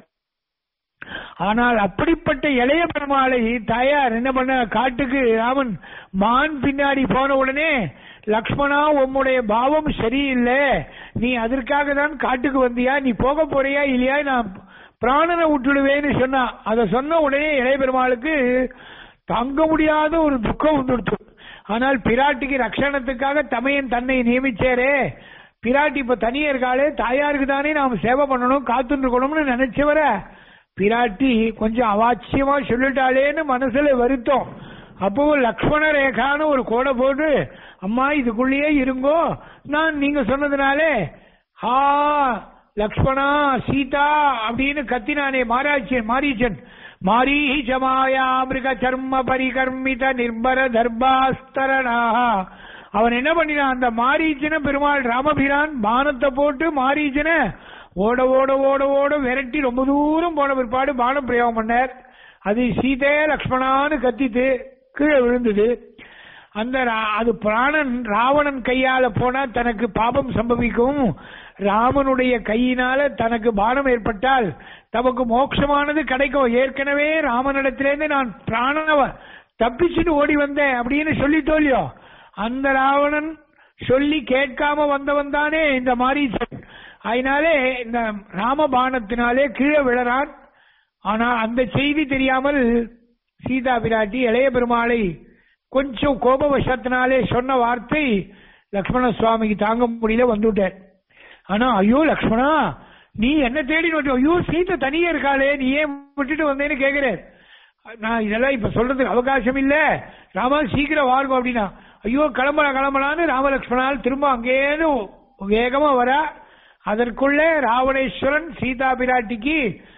ஆனால் அப்படிப்பட்ட இளைய பெருமாளை தாயார் என்ன பண்ண காட்டுக்கு ராமன் மான் பின்னாடி போன உடனே லக்ஷ்மணா உம்முடைய பாவம் சரியில்லை நீ அதற்காக தான் காட்டுக்கு வந்தியா நீ போக போறியா இல்லையா நான் பிராணனை விட்டுடுவேன்னு சொன்னா அதை சொன்ன உடனே இளைய பெருமாளுக்கு தாங்க முடியாத ஒரு துக்கம் வந்துடுச்சு ஆனால் பிராட்டிக்கு ரட்சணத்துக்காக தமையன் தன்னை நியமிச்சாரே பிராட்டி இப்ப தனியா இருக்காளே தாயாருக்கு தானே நாம் சேவை பண்ணணும் காத்துட்டு இருக்கணும்னு நினைச்சவர பிராட்டி கொஞ்சம் அவாச்சியமா சொல்லிட்டாளேன்னு மனசுல வருத்தம் அப்போ லக்ஷ்மண ரேகான்னு ஒரு கோடை போட்டு அம்மா இதுக்குள்ளேயே இருங்கோ நான் நீங்க சொன்னதுனாலே ஹா லக்ஷ்மணா சீதா அப்படின்னு கத்தினானே மாராச்சன் மாரீச்சன் மாரீச்சமாயாமிருக சர்ம பரிகர்மித நிர்பர தர்பாஸ்தரணா அவன் என்ன பண்ணினான் அந்த மாரீச்சன பெருமாள் ராமபிரான் பானத்தை போட்டு மாரீச்சன ஓட ஓட ஓட ஓட விரட்டி ரொம்ப தூரம் போன பிற்பாடு பானம் பிரயோகம் பண்ணார் அது சீதே லக்ஷ்மணான்னு கத்திட்டு கீழே விழுந்தது அந்த ரா- அது பிராணன் ராவணன் கையால போனா தனக்கு பாபம் சம்பவிக்கும் ராமனுடைய கையினால தனக்கு பானம் ஏற்பட்டால் தமக்கு மோட்சமானது கிடைக்கும் ஏற்கனவே ராமனிடத்திலேருந்து நான் பிராணவ தப்பிச்சுட்டு ஓடி வந்தேன் அப்படின்னு சொல்லி தோல்லியோ அந்த ராவணன் சொல்லி கேட்காம வந்தவன் தானே இந்த மாரீசன் அதனாலே இந்த ராமபானத்தினாலே கீழே விழறான் ஆனா அந்த செய்தி தெரியாமல் சீதா பிராட்டி இளைய பெருமாளை கொஞ்சம் கோபவசத்தினாலே சொன்ன வார்த்தை லக்ஷ்மண சுவாமிக்கு தாங்க முடியல வந்துட்டார் ஆனா ஐயோ லக்ஷ்மணா நீ என்ன தேடி வந்து ஐயோ சீதை தனியே இருக்காளே நீ ஏன் விட்டுட்டு வந்தேன்னு கேக்குறேன் நான் இதெல்லாம் இப்ப சொல்றதுக்கு அவகாசம் இல்ல ராமா சீக்கிரம் வாருங்க அப்படின்னா ஐயோ கிளம்பலாம் கிளம்பலான்னு ராமலக்ஷ்மணால் திரும்ப அங்கேயிருந்து வேகமா வர அதற்குள்ளே ராவணேஸ்வரன் சீதா பிராட்டிக்கு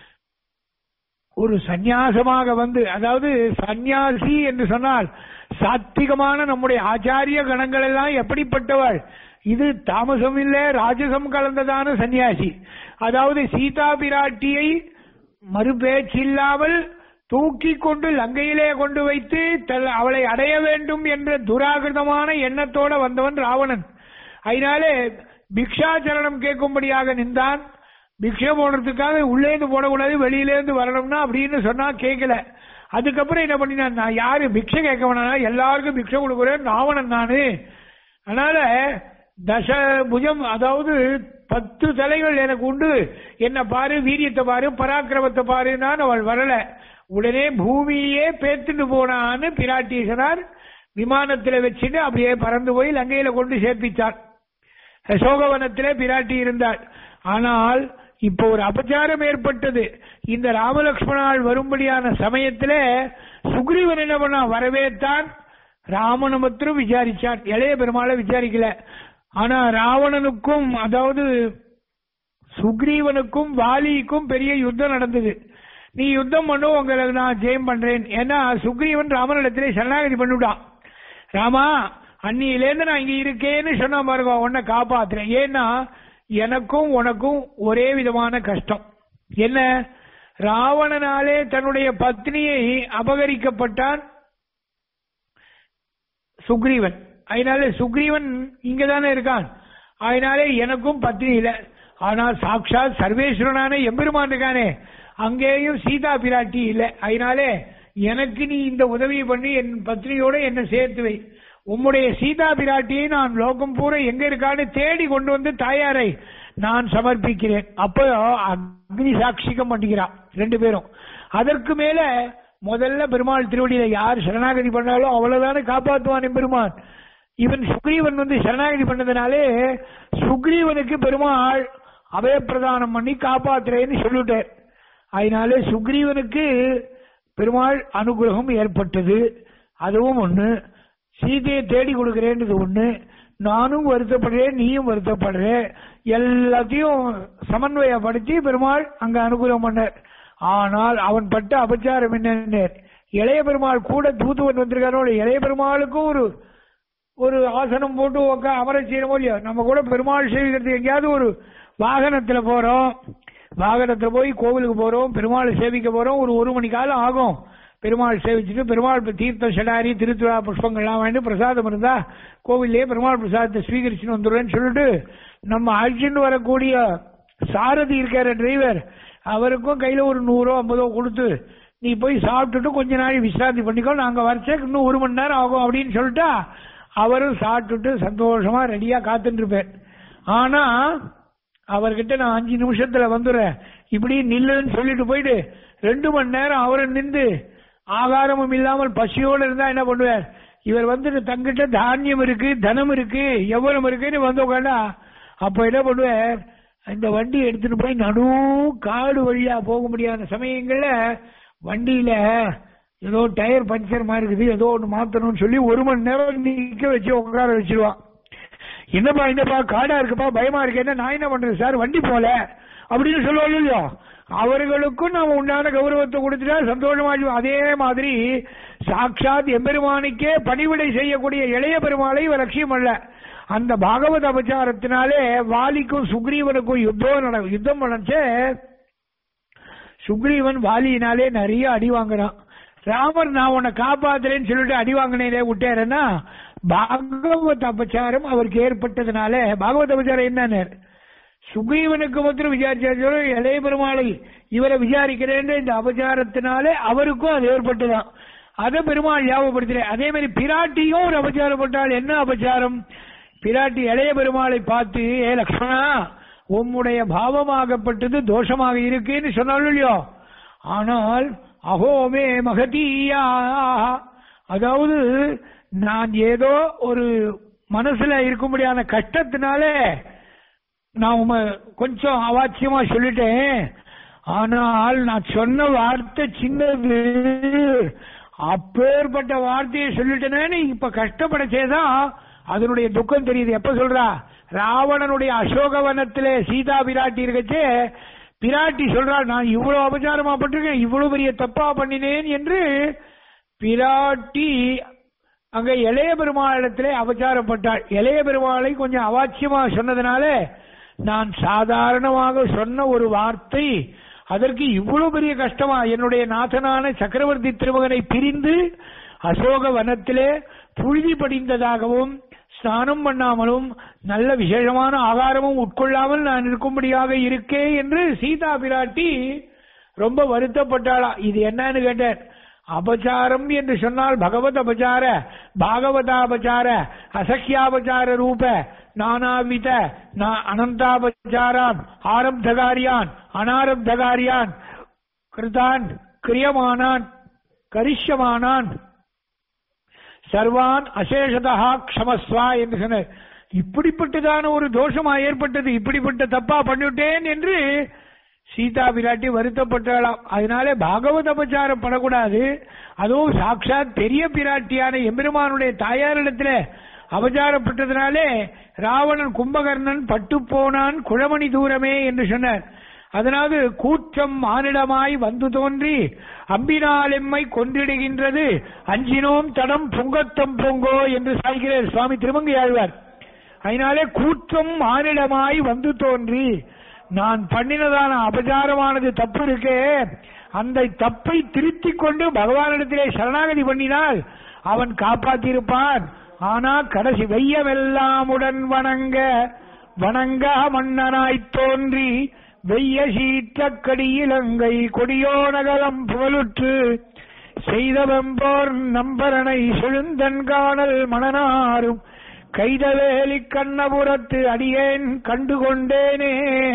ஒரு சந்நியாசமாக வந்து அதாவது சந்நியாசி என்று சொன்னால் சாத்விகமான நம்முடைய ஆச்சாரிய கணங்கள் எல்லாம் எப்படிப்பட்டவள் இது தாமசம் இல்ல ராஜசம் கலந்ததான சந்நியாசி அதாவது சீதா பிராட்டியை மறுபேச்சில்லாமல் தூக்கி கொண்டு லங்கையிலே கொண்டு வைத்து தல்- அவளை அடைய வேண்டும் என்ற துராகிருதமான எண்ணத்தோட வந்தவன் ராவணன் அதனாலே பிக்ஷாச்சரணம் கேட்கும்படியாக நின்றான் பிக்ஷை போடுறதுக்காக உள்ளேந்து போடக்கூடாது வெளியிலேருந்து வரணும்னா அப்படின்னு சொன்னா கேட்கல அதுக்கப்புறம் என்ன பண்ணினான் நான் யாரு பிக்ஷை கேட்க வேணா எல்லாருக்கும் பிக்ஷை கொடுக்குறேன் ராவணன் நானு அதனால தச புஜம் அதாவது பத்து தலைகள் எனக்கு உண்டு என்ன பாரு வீரியத்தை பாரு பராக்கிரமத்தை பாருன்னு அவள் வரல உடனே பூமியே பேத்துட்டு போனான்னு பிராட்டீசனார் விமானத்துல வச்சுட்டு அப்படியே பறந்து போய் லங்கையில கொண்டு சேர்ப்பிச்சார் சோகவனத்திலே பிராட்டி இருந்தாள் ஆனால் இப்போ ஒரு அபச்சாரம் ஏற்பட்டது இந்த ராமலக்ஷ்மணால் வரும்படியான சமயத்திலே சுக்ரீவன் என்ன பண்ணா வரவேற்றான் ராமனை மாத்திரம் விசாரிச்சான் இளைய பெருமாளை விசாரிக்கல ஆனா ராவணனுக்கும் அதாவது சுக்ரீவனுக்கும் வாலிக்கும் பெரிய யுத்தம் நடந்தது நீ யுத்தம் பண்ணு உங்களை நான் ஜெயம் பண்றேன் ஏன்னா சுக்ரீவன் ராமனிடத்திலே சரணாகதி பண்ணிவிட்டான் ராமா அன்னியிலேருந்து நான் இங்க இருக்கேன்னு சொன்னா பாருங்க உன்னை காப்பாத்துறேன் ஏன்னா எனக்கும் உனக்கும் ஒரே விதமான கஷ்டம் என்ன ராவணனாலே தன்னுடைய பத்னியை அபகரிக்கப்பட்டான் சுக்ரீவன் அதனால சுக்ரீவன் இங்கதானே இருக்கான் அதனாலே எனக்கும் பத்னி இல்ல ஆனால் சாட்சாத் சர்வேஸ்வரனான எம்பெருமான் இருக்கானே அங்கேயும் சீதா பிராட்டி இல்ல அதனாலே எனக்கு நீ இந்த உதவியை பண்ணி என் பத்னியோட என்ன சேர்த்து வை உம்முடைய சீதா பிராட்டியை நான் லோகம் பூரா எங்க இருக்கான்னு தேடி கொண்டு வந்து தாயாரை நான் சமர்ப்பிக்கிறேன் அப்போ அக்னி சாட்சிகம் பண்ணிக்கிறான் ரெண்டு பேரும் அதற்கு மேல முதல்ல பெருமாள் திருவடியில யார் சரணாகதி பண்ணாலும் அவ்வளவுதானே காப்பாற்றுவான் பெருமான் இவன் சுக்ரீவன் வந்து சரணாகதி பண்ணதுனாலே சுக்ரீவனுக்கு பெருமாள் அபயப்பிரதானம் பண்ணி காப்பாத்துறேன்னு சொல்லிட்டார் அதனாலே சுக்ரீவனுக்கு பெருமாள் அனுகிரகம் ஏற்பட்டது அதுவும் ஒண்ணு சீதையை தேடி கொடுக்கிறேன்றது ஒண்ணு நானும் வருத்தப்படுறேன் நீயும் வருத்தப்படுற எல்லாத்தையும் சமன்வயப்படுத்தி பெருமாள் அங்க அனுகூலம் பண்ணார் ஆனால் அவன் பட்ட அபச்சாரம் என்ன இளைய பெருமாள் கூட தூதுவன் வந்திருக்காரோ இல்லையோ, இளைய பெருமாளுக்கும் ஒரு ஒரு ஆசனம் போட்டு உக்கா அமர செய்யணுமோ இல்லையோ நம்ம கூட பெருமாள் சேவிக்கிறதுக்கு எங்கேயாவது ஒரு வாகனத்துல போறோம் வாகனத்துல போய் கோவிலுக்கு போறோம் பெருமாள் சேவிக்க போறோம் ஒரு ஒரு மணி காலம் ஆகும் பெருமாள் சேவிச்சுட்டு பெருமாள் தீர்த்த சடாரி திருத்துவா புஷ்பங்கள்லாம் வாங்கி பிரசாதம் இருந்தா கோவிலே பெருமாள் பிரசாதத்தை ஸ்வீகரிச்சுன்னு வந்துடுறேன்னு சொல்லிட்டு நம்ம அழைச்சிட்டு வரக்கூடிய சாரதி இருக்கார டிரைவர் அவருக்கும் கையில ஒரு நூறோ ஐம்பதோ கொடுத்து நீ போய் சாப்பிட்டுட்டு கொஞ்ச நாள் விசிராந்தி பண்ணிக்கோ நாங்க வரச்சேக்கு இன்னும் ஒரு மணி நேரம் ஆகும் அப்படின்னு சொல்லிட்டா அவரும் சாப்பிட்டுட்டு சந்தோஷமா ரெடியா காத்துட்டு இருப்பேன் ஆனா அவர்கிட்ட நான் அஞ்சு நிமிஷத்துல வந்துடுறேன் இப்படி நில்லுன்னு சொல்லிட்டு போயிட்டு ரெண்டு மணி நேரம் அவரை நின்று ஆகாரமும் இல்லாமல் பசியோடு இருந்தா என்ன பண்ணுவார் இவர் வந்துட்டு தங்கிட்ட தானியம் இருக்கு தனம் இருக்கு எவ்வளவு இருக்குன்னு வந்து உட்காண்டா அப்ப என்ன பண்ணுவார் இந்த வண்டி எடுத்துட்டு போய் நடு காடு வழியா போக முடியாத சமயங்கள்ல வண்டியில ஏதோ டயர் பஞ்சர் மாதிரி இருக்குது ஏதோ ஒன்று மாத்தணும்னு சொல்லி ஒரு மணி நேரம் நிக்க வச்சு உட்கார வச்சிருவான் என்னப்பா என்னப்பா காடா இருக்குப்பா பயமா இருக்கு என்ன நான் என்ன பண்றது சார் வண்டி போல அப்படின்னு சொல்லுவாங்க இல்லையோ அவர்களுக்கும் நாம உண்டான கௌரவத்தை கொடுத்துட்டா சந்தோஷமா இருக்கும். அதே மாதிரி சாட்சாத் எம்பெருமானுக்கே பணிவிடை செய்யக்கூடிய இளைய பெருமாளை இவர் லட்சியம் அல்ல அந்த பாகவத அபச்சாரத்தினாலே வாலிக்கும் சுக்ரீவனுக்கும் யுத்தம் நட யுத்தம் பண்ணச்சே சுக்ரீவன் வாலியினாலே நிறைய அடி வாங்குறான் ராமர் நான் உன்னை காப்பாத்துறேன்னு சொல்லிட்டு அடி வாங்கினே விட்டாருன்னா பாகவத அபச்சாரம் அவருக்கு ஏற்பட்டதுனால பாகவத அபச்சாரம் என்னன்னு சுக்ரீவனுக்கு மாத்திரம் விசாரிச்சாரு இளைய பெருமாளை இவரை விசாரிக்கிறேன் இந்த அபச்சாரத்தினாலே அவருக்கும் அது ஏற்பட்டுதான் அதை பெருமாள் ஞாபகப்படுத்துற அதே மாதிரி பிராட்டியும் ஒரு அபச்சாரம் பட்டால் என்ன அபச்சாரம் பிராட்டி இளைய பெருமாளை பார்த்து ஏ லக்ஷ்மணா உம்முடைய பாவமாகப்பட்டது தோஷமாக இருக்குன்னு சொன்னாலும் இல்லையோ ஆனால் அகோமே மகதீயா அதாவது நான் ஏதோ ஒரு மனசுல இருக்கும்படியான கஷ்டத்தினாலே நான் உம கொஞ்சம் அவாச்சியமா சொல்லிட்டேன் ஆனால் நான் சொன்ன வார்த்தை சின்னது அப்பேற்பட்ட வார்த்தையை சொல்லிட்டேனேன்னு இப்ப கஷ்டப்பட செய்தான் அதனுடைய துக்கம் தெரியுது எப்ப சொல்றா ராவணனுடைய அசோகவனத்திலே சீதா பிராட்டி இருக்கச்சே பிராட்டி சொல்றாள் நான் இவ்வளவு அபச்சாரமா பட்டிருக்கேன் இவ்வளவு பெரிய தப்பா பண்ணினேன் என்று பிராட்டி அங்க இளைய பெருமாளிடத்திலே அபச்சாரப்பட்டாள் இளைய பெருமாளை கொஞ்சம் அவாச்சியமா சொன்னதுனால நான் சாதாரணமாக சொன்ன ஒரு வார்த்தை அதற்கு இவ்வளவு பெரிய கஷ்டமா என்னுடைய நாதனான சக்கரவர்த்தி திருமகனை பிரிந்து அசோக வனத்திலே புழுதி படிந்ததாகவும் ஸ்நானம் பண்ணாமலும் நல்ல விசேஷமான ஆகாரமும் உட்கொள்ளாமல் நான் இருக்கும்படியாக இருக்கே என்று சீதா பிராட்டி ரொம்ப வருத்தப்பட்டாளா இது என்னன்னு கேட்டார் அபச்சாரம் என்று சொன்னால் பகவத் அபச்சார பாகவதாபச்சார அசக்கியாபச்சார ரூப நானாவித நா- அனந்தாபச்சாரான் ஆரப்தகாரியான் அனாரப்தகாரியான் கிருதான் கிரியமானான் கரிஷ்யமானான் சர்வான் அசேஷதா க்ஷமஸ்வா என்று சொன்னார் இப்படிப்பட்டதான ஒரு தோஷமா ஏற்பட்டது இப்படிப்பட்ட தப்பா பண்ணிவிட்டேன் என்று சீதா பிராட்டி வருத்தப்பட்டாளாம் அதனாலே பாகவத அபச்சாரம் படக்கூடாது அதுவும் சாட்சாத் பெரிய பிராட்டியான எம்பெருமானுடைய தாயாரிடத்துல அபச்சாரப்பட்டதுனாலே ராவணன் கும்பகர்ணன் பட்டு போனான் குழமணி தூரமே என்று சொன்னார் அதனாவது கூற்றம் மானிடமாய் வந்து தோன்றி அம்பினால் எம்மை கொன்றிடுகின்றது அஞ்சினோம் தடம் பொங்கத்தம் பொங்கோ என்று சாய்கிறார் சுவாமி திருமங்கை ஆழ்வார் அதனாலே கூற்றம் மானிடமாய் வந்து தோன்றி நான் பண்ணினதான அபச்சாரமானது தப்பு இருக்கே அந்த தப்பை திருத்திக் கொண்டு பகவானிடத்திலே சரணாகதி பண்ணினால் அவன் காப்பாத்திருப்பான் ஆனா கடைசி வெய்யமெல்லாமுடன் வணங்க வணங்க மன்னனாய்த் தோன்றி வெய்ய சீற்றக்கடி இலங்கை கொடியோனகலம் புகழுற்று செய்தவெம்போர் நம்பரனை செழுந்தன் காணல் மணனாரும் கைதவேலி கண்ணபுரத்து அடியேன் கண்டு கொண்டேனே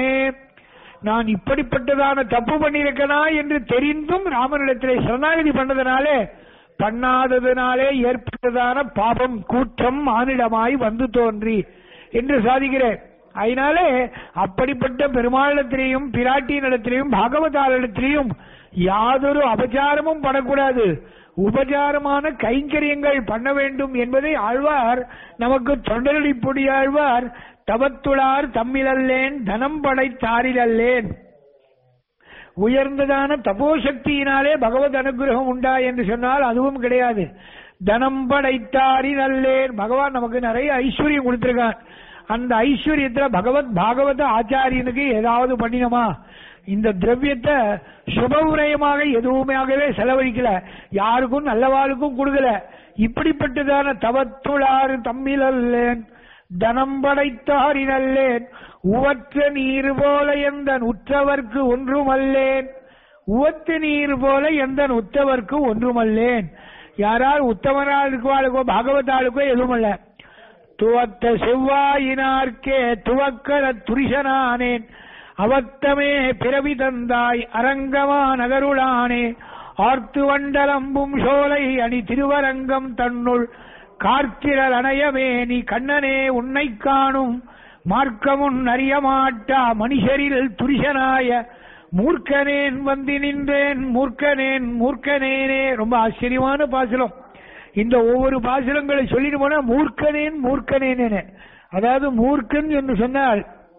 நான் இப்படிப்பட்டதான தப்பு பண்ணியிருக்கனா என்று தெரிந்தும் ராமனிடத்திலே சரணாகதி பண்ணதுனாலே பண்ணாததுனாலே ஏற்பட்டதான பாபம் கூற்றம் மானிடமாய் வந்து தோன்றி என்று சாதிக்கிறேன் அதனாலே அப்படிப்பட்ட பெருமாளிடத்திலேயும் பிராட்டியினிடத்திலேயும் பாகவதாரிடத்திலேயும் யாதொரு அபச்சாரமும் படக்கூடாது உபச்சாரமான கைங்கரியங்கள் பண்ண வேண்டும் என்பதை ஆழ்வார் நமக்கு தொண்டரடி பொடி ஆழ்வார் தவத்துளார் தம்மிலல்லேன் தனம் படைத்தாரிலல்லேன் உயர்ந்ததான தபோசக்தியினாலே பகவத் அனுகிரகம் உண்டா என்று சொன்னால் அதுவும் கிடையாது தனம் படைத்தாரி நல்லேன் பகவான் நமக்கு நிறைய ஐஸ்வர்யம் கொடுத்திருக்கான் அந்த ஐஸ்வர்யத்துல பகவத் பாகவத ஆச்சாரியனுக்கு ஏதாவது பண்ணினோமா இந்த திரவியத்தை சுபவிரயமாக எதுவுமாகவே செலவழிக்கல யாருக்கும் நல்லவாளுக்கும் கொடுக்கல இப்படிப்பட்டதான தவத்துளாறு தம்மில் அல்லேன் தனம் படைத்தாரினல்லேன் உவற்ற நீர் போல எந்த உற்றவர்க்கு ஒன்றுமல்லேன் உவத்த நீர் போல எந்த உற்றவர்க்கு ஒன்றுமல்லேன் யாரால் உத்தமனாளுக்கோ பாகவதாளுக்கோ எதுவுமல்ல துவத்த செவ்வாயினார்க்கே துவக்கர துரிசனானேன் அவத்தமே பிறவி தந்தாய் அரங்கமா நகருளானே ஆர்த்து வண்டலம்பும் சோலை அணி திருவரங்கம் தன்னுள் கார்த்திரல் அணையமே நீ கண்ணனே உன்னை காணும் மார்க்கமுன் அறிய மாட்டா மனுஷரில் துரிசனாய மூர்க்கனேன் வந்து நின்றேன் மூர்க்கனேன் மூர்க்கனேனே ரொம்ப ஆச்சரியமான பாசுரம் இந்த ஒவ்வொரு பாசுரங்களை சொல்லிட்டு போனா மூர்க்கனேன் மூர்க்கனேனே அதாவது மூர்க்கன் என்று சொன்னால்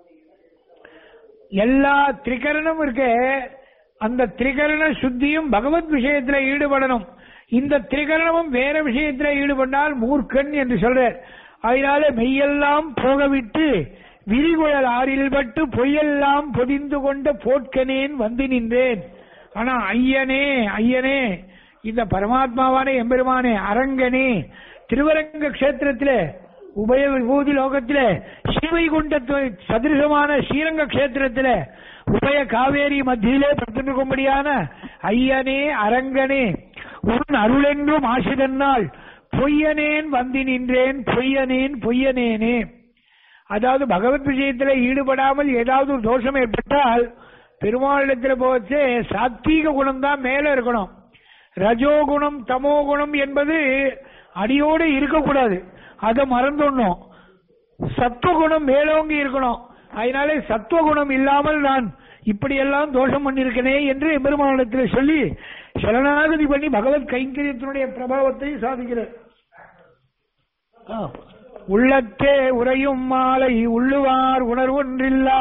எல்லா திரிகரணம் இருக்கே அந்த திரிகரண சுத்தியும் பகவத் விஷயத்துல ஈடுபடணும் இந்த திரிகரணமும் வேற விஷயத்துல ஈடுபட்டால் மூர்க்கன் என்று சொல்றார் அதனால மெய்யெல்லாம் போகவிட்டு விரிகுழல் ஆறில் பட்டு பொய்யெல்லாம் பொதிந்து கொண்ட போட்கனேன் வந்து நின்றேன் ஆனா ஐயனே ஐயனே இந்த பரமாத்மாவான எம்பெருமானே அரங்கனே திருவரங்க கஷேத்திரத்தில உபய விபூதி லோகத்தில ஸ்ரீவைகுண்டத்து சதிருஷமான ஸ்ரீரங்க கஷேத்திரத்தில உபய காவேரி மத்தியிலே படுத்திருக்கும்படியான ஐயனே அரங்கனே உன் அருளென்றும் ஆசிதன்னால் பொய்யனேன் வந்து நின்றேன் பொய்யனேன் பொய்யனேனே அதாவது பகவத் விஷயத்துல ஈடுபடாமல் ஏதாவது ஒரு தோஷம் ஏற்பட்டால் பெருமாளிடத்துல போச்சு சாத்வீக குணம் தான் மேல இருக்கணும் ரஜோகுணம் தமோகுணம் என்பது அடியோடு இருக்கக்கூடாது அதை மறந்துடணும் சத்துவகுணம் மேலோங்கி இருக்கணும் அதனாலே சத்துவகுணம் இல்லாமல் நான் இப்படியெல்லாம் தோஷம் பண்ணிருக்கனே என்று பெருமானிடத்தில் சொல்லி சரணாகதி பண்ணி பகவத் கைங்கரியத்தினுடைய பிரபாவத்தை சாதிக்கிறார் ஆ. உள்ளத்தே உறையும் மாலை உள்ளுவார் உணர்வொன்றில்லா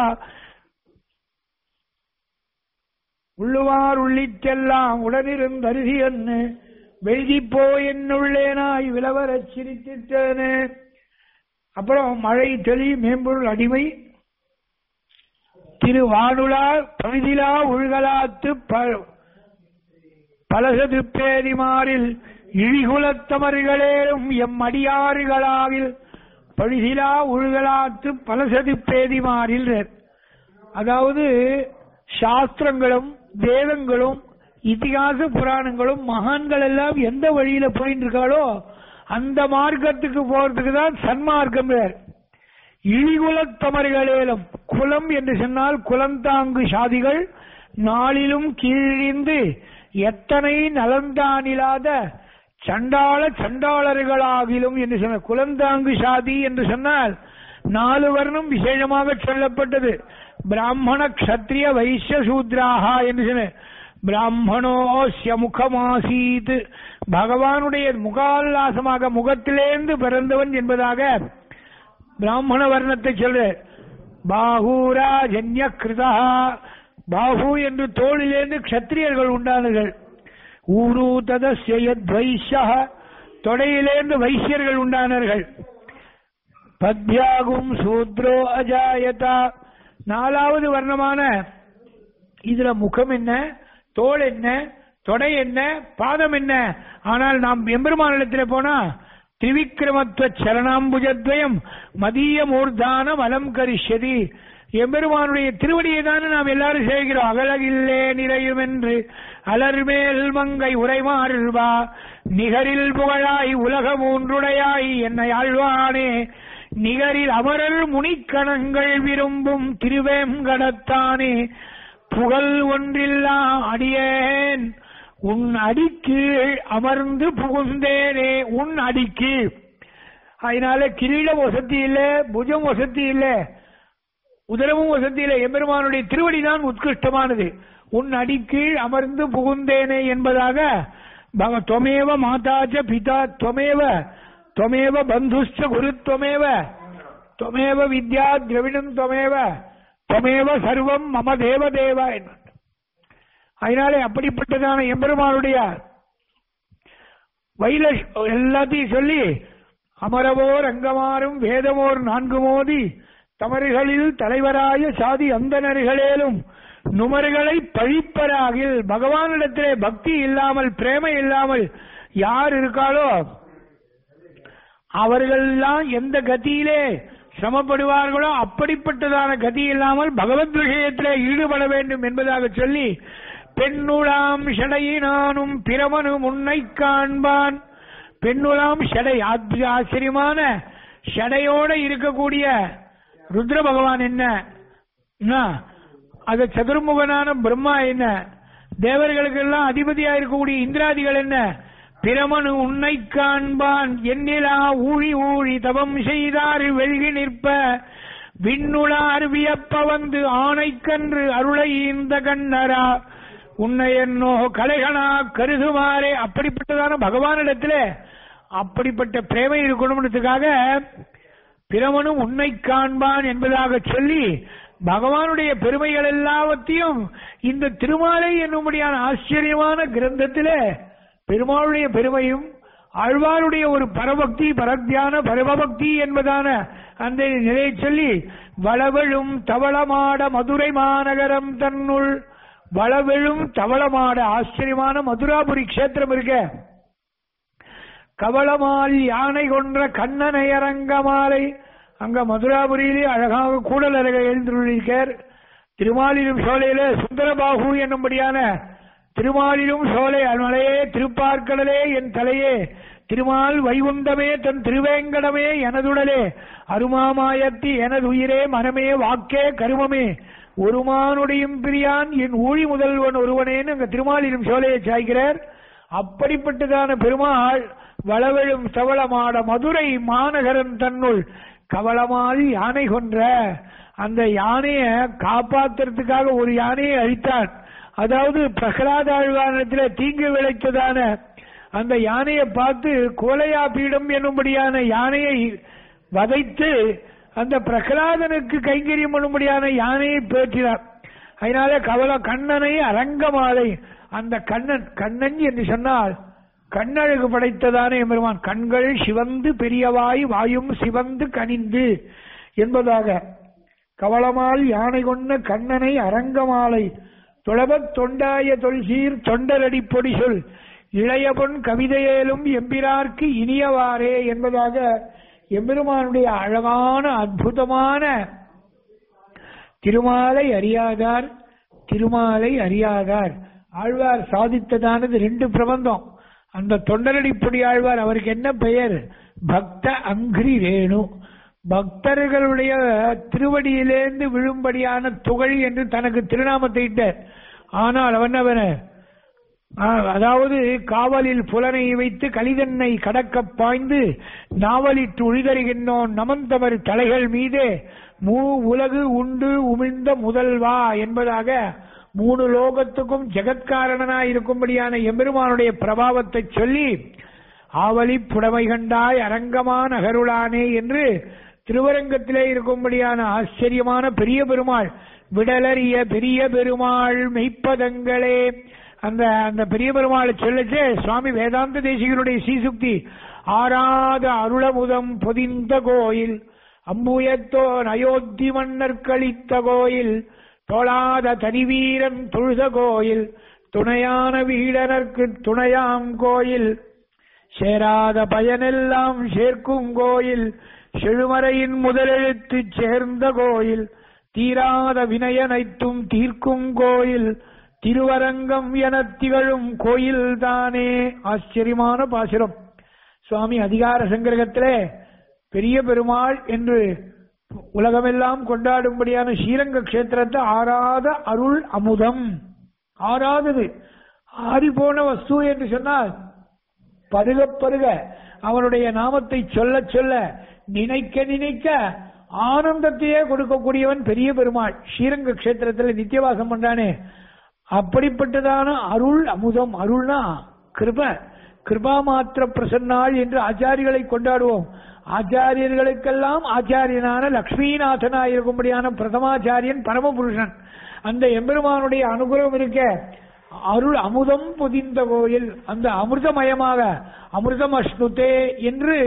உள்ளுவார் உள்ளிட்டெல்லாம் உடனிருந்தருதி என்று வெழுதி போ என்னுள்ளேனாய் விலவரச் சிரித்திட்டேனே அப்புறம் மழை தெளி மேம்பொருள் அடிமை திரு வானுலா பழுதிலா உள்கலாத்து ப- பலசது பேரிமாறில் இழிகுலத்தமர்களேலும் எம் அடியாறுகளாவில் பழுதிலா உள்கலாத்து பலசது பேதிமாறில் அதாவது சாஸ்திரங்களும் வேதங்களும் இதிகாச புராணங்களும் மகான்கள் எல்லாம் எந்த வழியில போயிட்டு இருக்காளோ அந்த மார்க்கத்துக்கு போறதுக்கு தான் சன்மார்க்கம் பேர் இழிகுலத்தமர்களேலும் குலம் என்று சொன்னால் குலந்தாங்கு சாதிகள் நாளிலும் கீழிந்து எத்தனை நலந்தானில்லாத சண்டாள சண்டாளர்களாகிலும் என்று சொன்ன குலந்தாங்கு சாதி என்று சொன்னால் நாலு வர்ணம் விசேஷமாக சொல்லப்பட்டது பிராமண க்ஷத்ரிய வைசிய சூத்ராகா என்று சொன்ன பிராமணோஸ்ய முகமாசீத் பகவானுடைய முகால்லாசமாக முகத்திலேந்து பிறந்தவன் என்பதாக பிராமண வர்ணத்தை சொல்ற பாகூரா ஜன்ய கிருதா பாகு என்று தோளிலிருந்து க்ஷத்திரியர்கள் உண்டானார்கள் ஊரு ததஸ்யத்வைஷ்ய தொடையிலேந்து வைசியர்கள் உண்டானார்கள் பத்யாகும் சூத்ரோ அஜாயதா நாலாவது வர்ணமான இதுல முகம் என்ன தோல் என்ன தொடை என்ன பாதம் என்ன ஆனால் நாம் எம்பெருமானிடத்தில் போனா திரிவிக்ரமத்துவ சரணாம்புஜத்வயம் மதிய மூர்தானம் அலம் கரிஷதி எம்பெருமானுடைய திருவடியை தானே நாம் எல்லாரும் செய்கிறோம் அகலகில்லே நிறையும் என்று அலர்மேல் மங்கை உரைமாறுவா நிகரில் புகழாய் உலக மூன்றுடையாய் என்னை ஆழ்வானே நிகரில் அமரர் முனிக்கணங்கள் விரும்பும் திருவேங்கடத்தானே புகழ் ஒன்றில்லா அடியேன் உன் அடிக்கீழ் அமர்ந்து புகுந்தேனே உன் அடிக்கு அதனால கிரீடம் வசதி இல்ல புஜம் வசதி இல்ல உதரமும் வசதி இல்ல எம்பெருமானுடைய திருவடி தான் உத்கிருஷ்டமானது உன் அடிக்கீழ் அமர்ந்து புகுந்தேனே என்பதாக பக துவமேவ மாதாச்ச பிதா துவமேவ துவமேவ பந்துஷ்ட குருத்வமேவ துவமேவ வித்யா திரவிடம் துவமேவ துவமேவ சர்வம் மம தேவ தேவ என்பார் அதனாலே அப்படிப்பட்டதான எம்பெருமானுடைய வயல எல்லாத்தையும் சொல்லி அமரவோர் அங்கமாறும் வேதமோர் நான்கு மோதி தமறுகளில் தலைவராய சாதி அந்தனர்களேலும் நுமர்களை பழிப்பராகில் பகவானிடத்திலே பக்தி இல்லாமல் பிரேமை இல்லாமல் யார் இருக்காளோ அவர்களெல்லாம் எந்த கதியிலே சிரமப்படுவார்களோ அப்படிப்பட்டதான கதி இல்லாமல் பகவத் விஷயத்திலே ஈடுபட வேண்டும் என்பதாக சொல்லி பெண்ணுளாம் ஷடையினானும் பிரமனும் உன்னை காண்பான் பெண்ணுளாம் ஷடை ஆச்ச- ஆச்சரியமான ஷடையோட இருக்கக்கூடிய ருத்ர பகவான் என்ன என்ன? அது சதுர்முகனான பிரம்மா என்ன தேவர்களுக்கெல்லாம் அதிபதியா இருக்கக்கூடிய இந்திராதிகள் என்ன பிரமனு உன்னை காண்பான் எண்ணிலா ஊழி ஊழி தவம் செய்தார் வெள்கி நிற்ப விண்ணுளார் வியப்ப வந்து ஆணைக்கன்று அருளை இந்த கண்ணரா உன்னை என்னோ கலைகனா கருதுமாறே அப்படிப்பட்டதான பகவானிடத்திலே அப்படிப்பட்ட பிரேமை இருக்கணும்ன்றதுக்காக பிரமனும் உன்னை காண்பான் என்பதாக சொல்லி பகவானுடைய பெருமைகள் எல்லாவற்றையும் இந்த திருமாலை என்னும்படியான ஆச்சரியமான கிரந்தத்திலே பெருமாளுடைய பெருமையும் ஆழ்வாருடைய ஒரு பரபக்தி பரத்தியான பரமபக்தி என்பதான அந்த நிலையை சொல்லி வளவெழும் தவளமாட மதுரை மாநகரம் தன்னுள் வளவெழும் தவளமாட ஆச்சரியமான மதுராபுரி கஷேத்திரம் இருக்க கவளமால் யானை கொன்ற கண்ணனை அரங்கமாலை அங்க மதுராபுரியிலே அழகாக கூடல் அருக எழுந்துள்ளிருக்கார் திருமாலிலும் சோலையில சுந்தரபாகு என்னும்படியான திருமாலிலும் சோலை மலையே திருப்பார்க்கடலே என் தலையே திருமால் வைகுந்தமே தன் திருவேங்கடமே எனதுடலே அருமாமாயத்தி எனது உயிரே மனமே வாக்கே கருமமே ஒருமானுடையும் பிரியான் என் ஊழி முதல்வன் ஒருவனேன்னு அங்க திருமாலிலும் சோலையை சாய்கிறார் அப்படிப்பட்டதான பெருமாள் வளவெழும் தவளமாட மதுரை மாநகரன் தன்னுள் கவளமால் யானை கொன்ற அந்த யானைய காப்பாத்துறதுக்காக ஒரு யானையை அழித்தான் அதாவது பிரகலாத ஆழ்வானத்தில் தீங்கு விளைத்ததான அந்த யானையை பார்த்து கோலையா பீடம் என்னும்படியான யானையை வதைத்து அந்த பிரகலாதனுக்கு கைங்கரியம் பண்ணும்படியான யானையை பேற்றினார் அதனால கவல கண்ணனை அரங்கமாலை அந்த கண்ணன் கண்ணன் என்று சொன்னால் கண்ணழகு படைத்ததான எம்பெருமான் கண்கள் சிவந்து பெரியவாய் வாயும் சிவந்து கனிந்து என்பதாக கவளமால் யானை கொண்ட கண்ணனை அரங்கமாலை தொழபத் தொண்டாய தொல்சீர் தொண்டரடி பொடி சொல் இளைய பொன் கவிதையேலும் எம்பிரார்க்கு இனியவாறே என்பதாக எம்பெருமானுடைய அழகான அற்புதமான திருமாலை அறியாதார் திருமாலை அறியாதார் ஆழ்வார் சாதித்ததானது ரெண்டு பிரபந்தம் அந்த தொண்டரடிப்பொடி ஆழ்வார் அவருக்கு என்ன பெயர் பக்த அங்கிரி ரேணு பக்தர்களுடைய திருவடியிலேந்து விழும்படியான துகள் என்று தனக்கு திருநாமத்தை இட்டார் ஆனால் அவன் அவன அதாவது காவலில் புலனை வைத்து கலிதன்னை கடக்கப் பாய்ந்து நாவலிட்டு உழிதருகின்றோன் நமந்தவர் தலைகள் மீதே மூ உலகு உண்டு உமிழ்ந்த முதல்வா என்பதாக மூணு லோகத்துக்கும் ஜெகத்காரணனாய் இருக்கும்படியான எம்பெருமானுடைய பிரபாவத்தை சொல்லி ஆவலி புடமை கண்டாய் அரங்கமான நகருளானே என்று திருவரங்கத்திலே இருக்கும்படியான ஆச்சரியமான பெரிய பெருமாள் விடலறிய பெரிய பெருமாள் மெய்ப்பதங்களே அந்த அந்த பெரிய பெருமாளை சொல்லச்சே சுவாமி வேதாந்த தேசிகருடைய சீசுக்தி ஆராத அருளமுதம் பொதிந்த கோயில் அம்புயத்தோன் அயோத்தி மன்னர் கழித்த கோயில் தோளாத தனிவீரன் தொழுத கோயில் துணையான வீடனர்க்கு துணையாம் கோயில் சேராத பயனெல்லாம் சேர்க்கும் கோயில் செழுமறையின் முதலெழுத்து சேர்ந்த கோயில் தீராத வினயனைத்தும் தீர்க்கும் கோயில் திருவரங்கம் என திகழும் கோயில் தானே ஆச்சரியமான பாசுரம் சுவாமி அதிகார சங்கிரகத்திலே பெரிய பெருமாள் என்று உலகமெல்லாம் கொண்டாடும்படியான ஸ்ரீரங்க கஷேத்திரத்தை ஆறாத அருள் அமுதம் ஆறாதது ஆறி போன வஸ்து என்று சொன்னால் பருக பருக அவனுடைய நாமத்தை சொல்ல சொல்ல நினைக்க நினைக்க ஆனந்தத்தையே கொடுக்கக்கூடியவன் பெரிய பெருமாள் ஸ்ரீரங்க கஷேத்திரத்தில் நித்தியவாசம் பண்றானே அப்படிப்பட்டதான அருள் அமுதம் அருள்னா கிருப கிருபா மாத்திர பிரசன்னாள் என்று ஆச்சாரிகளை கொண்டாடுவோம் ஆச்சாரியர்களுக்கெல்லாம் ஆச்சாரியனான லக்ஷ்மிநாதனாய் இருக்கும்படியான பிரதமாச்சாரியன் பரமபுருஷன் அந்த எம்பெருமானுடைய அனுகிரகம் இருக்க அருள் அமுதம் பொதிந்த கோயில் அந்த அமிர்தமயமாக அமிர்தம் அஷ்ணுதே என்று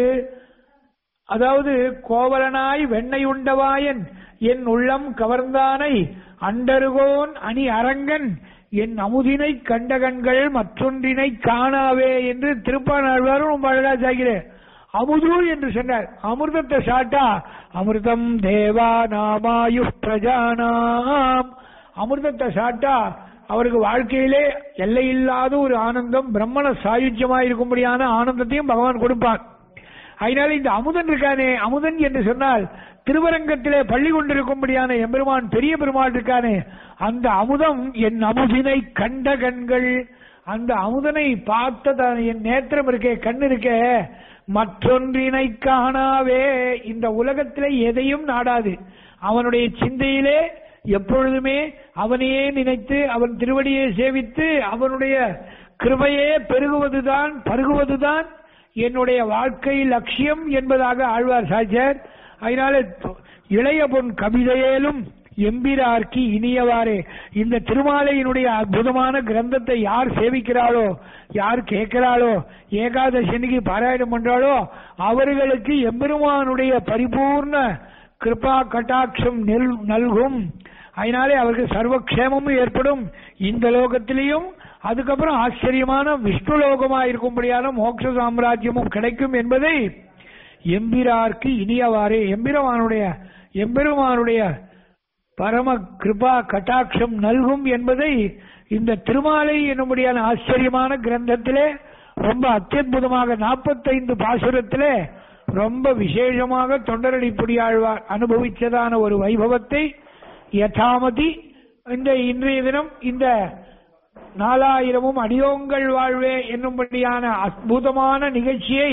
அதாவது கோவலனாய் வெண்ணெய் உண்டவாயன் என் உள்ளம் கவர்ந்தானை அண்டருகோன் அணி அரங்கன் என் அமுதினை கண்ட கண்கள் மற்றொன்றினை காணாவே என்று திருப்பாணாழ்வாரும் ரொம்ப அழகா சாகிறேன் அமுது என்று சொன்னார் அமிர்தத்தை சாட்டா அமிர்தம் தேவா நாமாயு பிரஜானாம் அமிர்தத்தை சாட்டா அவருக்கு வாழ்க்கையிலே எல்லையில்லாத ஒரு ஆனந்தம் பிரம்மண சாயுஜ்யமா இருக்கும்படியான ஆனந்தத்தையும் பகவான் கொடுப்பான் அதனால இந்த அமுதன் இருக்கானே அமுதன் என்று சொன்னால் திருவரங்கத்திலே பள்ளி கொண்டிருக்கும்படியான எம்பெருமான் பெரிய பெருமாள் இருக்கானே அந்த அமுதம் என் அமுதினை கண்ட கண்கள் அந்த அமுதனை பார்த்த த- என் நேத்திரம் இருக்கே கண் இருக்கே மற்றொன்றினை காணாவே இந்த உலகத்திலே எதையும் நாடாது அவனுடைய சிந்தையிலே எப்பொழுதுமே அவனையே நினைத்து அவன் திருவடியை சேவித்து அவனுடைய கிருபையே பெருகுவதுதான் பருகுவதுதான் என்னுடைய வாழ்க்கை லட்சியம் என்பதாக ஆழ்வார் சாட்சியார் அதனால இளைய பொன் கவிதையிலும் எம்பிரார்க்கு இனியவாறே இந்த திருமாலையினுடைய அற்புதமான கிரந்தத்தை யார் சேவிக்கிறாளோ யார் கேட்கிறாளோ ஏகாதசனிக்கு பாராயணம் பண்றாளோ அவர்களுக்கு எம்பெருமானுடைய பரிபூர்ண கிருபா கட்டாட்சம் நெல்- நல்கும் அதனாலே அவருக்கு சர்வக்ஷேமமும் ஏற்படும் இந்த லோகத்திலையும் அதுக்கப்புறம் ஆச்சரியமான விஷ்ணு லோகமா இருக்கும்படியான மோட்ச சாம்ராஜ்யமும் கிடைக்கும் என்பதை எம்பிரார்க்கு இனியவாறே எம்பிரமானுடைய எம்பெருமானுடைய பரம கிருபா கட்டாட்சம் நல்கும் என்பதை இந்த திருமாலை என்னும்படியான ஆச்சரியமான கிரந்தத்திலே ரொம்ப அத்தியுதமாக நாற்பத்தைந்து பாசுரத்திலே ரொம்ப விசேஷமாக தொண்டரடிப்புடியாழ்வார் அனுபவிச்சதான ஒரு வைபவத்தை யதாமதி இந்த இன்றைய தினம் இந்த நாலாயிரமும் அடியோங்கள் வாழ்வே என்னும்படியான அற்புதமான நிகழ்ச்சியை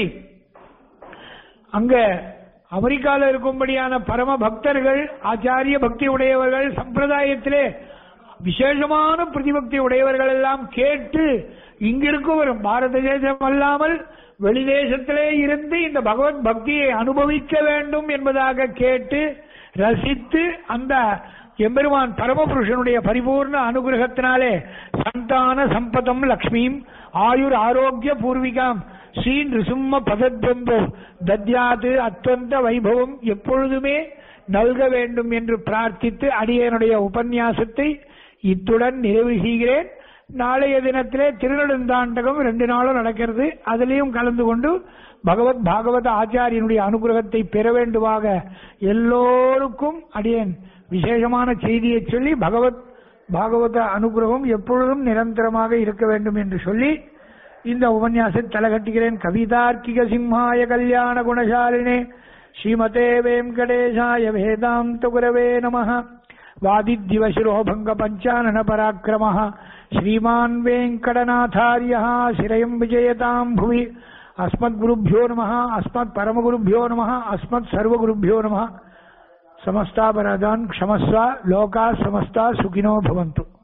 அங்க அமெரிக்கால இருக்கும்படியான பரம பக்தர்கள் ஆச்சாரிய பக்தி உடையவர்கள் சம்பிரதாயத்திலே விசேஷமான பிரதிபக்தி உடையவர்கள் எல்லாம் கேட்டு இங்கிருக்கும் வரும் பாரத தேசம் அல்லாமல் வெளிதேசத்திலே இருந்து இந்த பகவத் பக்தியை அனுபவிக்க வேண்டும் என்பதாக கேட்டு ரசித்து அந்த எம்பெருமான் பரமபுருஷனுடைய பரிபூர்ண அனுகிரகத்தினாலே சந்தான சம்பதம் லக்ஷ்மியும் ஆயுர் ஆரோக்கிய பூர்விகாம் ஸ்ரீ நிருசிம்ம பதத்வந்தோ தத்யாது அத்வந்த வைபவம் எப்பொழுதுமே நல்க வேண்டும் என்று பிரார்த்தித்து அடியனுடைய உபன்யாசத்தை இத்துடன் நிறைவு செய்கிறேன் நாளைய தினத்திலே திருநெடுந்தாண்டகம் ரெண்டு நாளும் நடக்கிறது அதிலையும் கலந்து கொண்டு பகவத் பாகவத ஆச்சாரியனுடைய அனுகிரகத்தை பெற வேண்டுமாக எல்லோருக்கும் அடியேன் விசேஷமான செய்தியை சொல்லி பகவத் பாகவத அனுகிரகம் எப்பொழுதும் நிரந்தரமாக இருக்க வேண்டும் என்று சொல்லி இந்த உபன்யாசத்தை தலைகட்டுகிறேன் கவிதார்க்கிக சிம்ஹாய கல்யாண குணசாலினே ஸ்ரீமதே வெங்கடேசாய வேதாந்த குரவே நமः वादिद्दिवशिरोभङ्ग पञ्चानन पराक्रमः श्रीमान् वेङ्कटनाथार्यः शिरयम् विजयताम् भुवि अस्मद्गुरुभ्यो नमः अस्मत्परमगुरुभ्यो नमः अस्मत्सर्वगुरुभ्यो नमः समस्तापराधान् क्षमस्व लोकाः समस्ता सुखिनो भवन्तु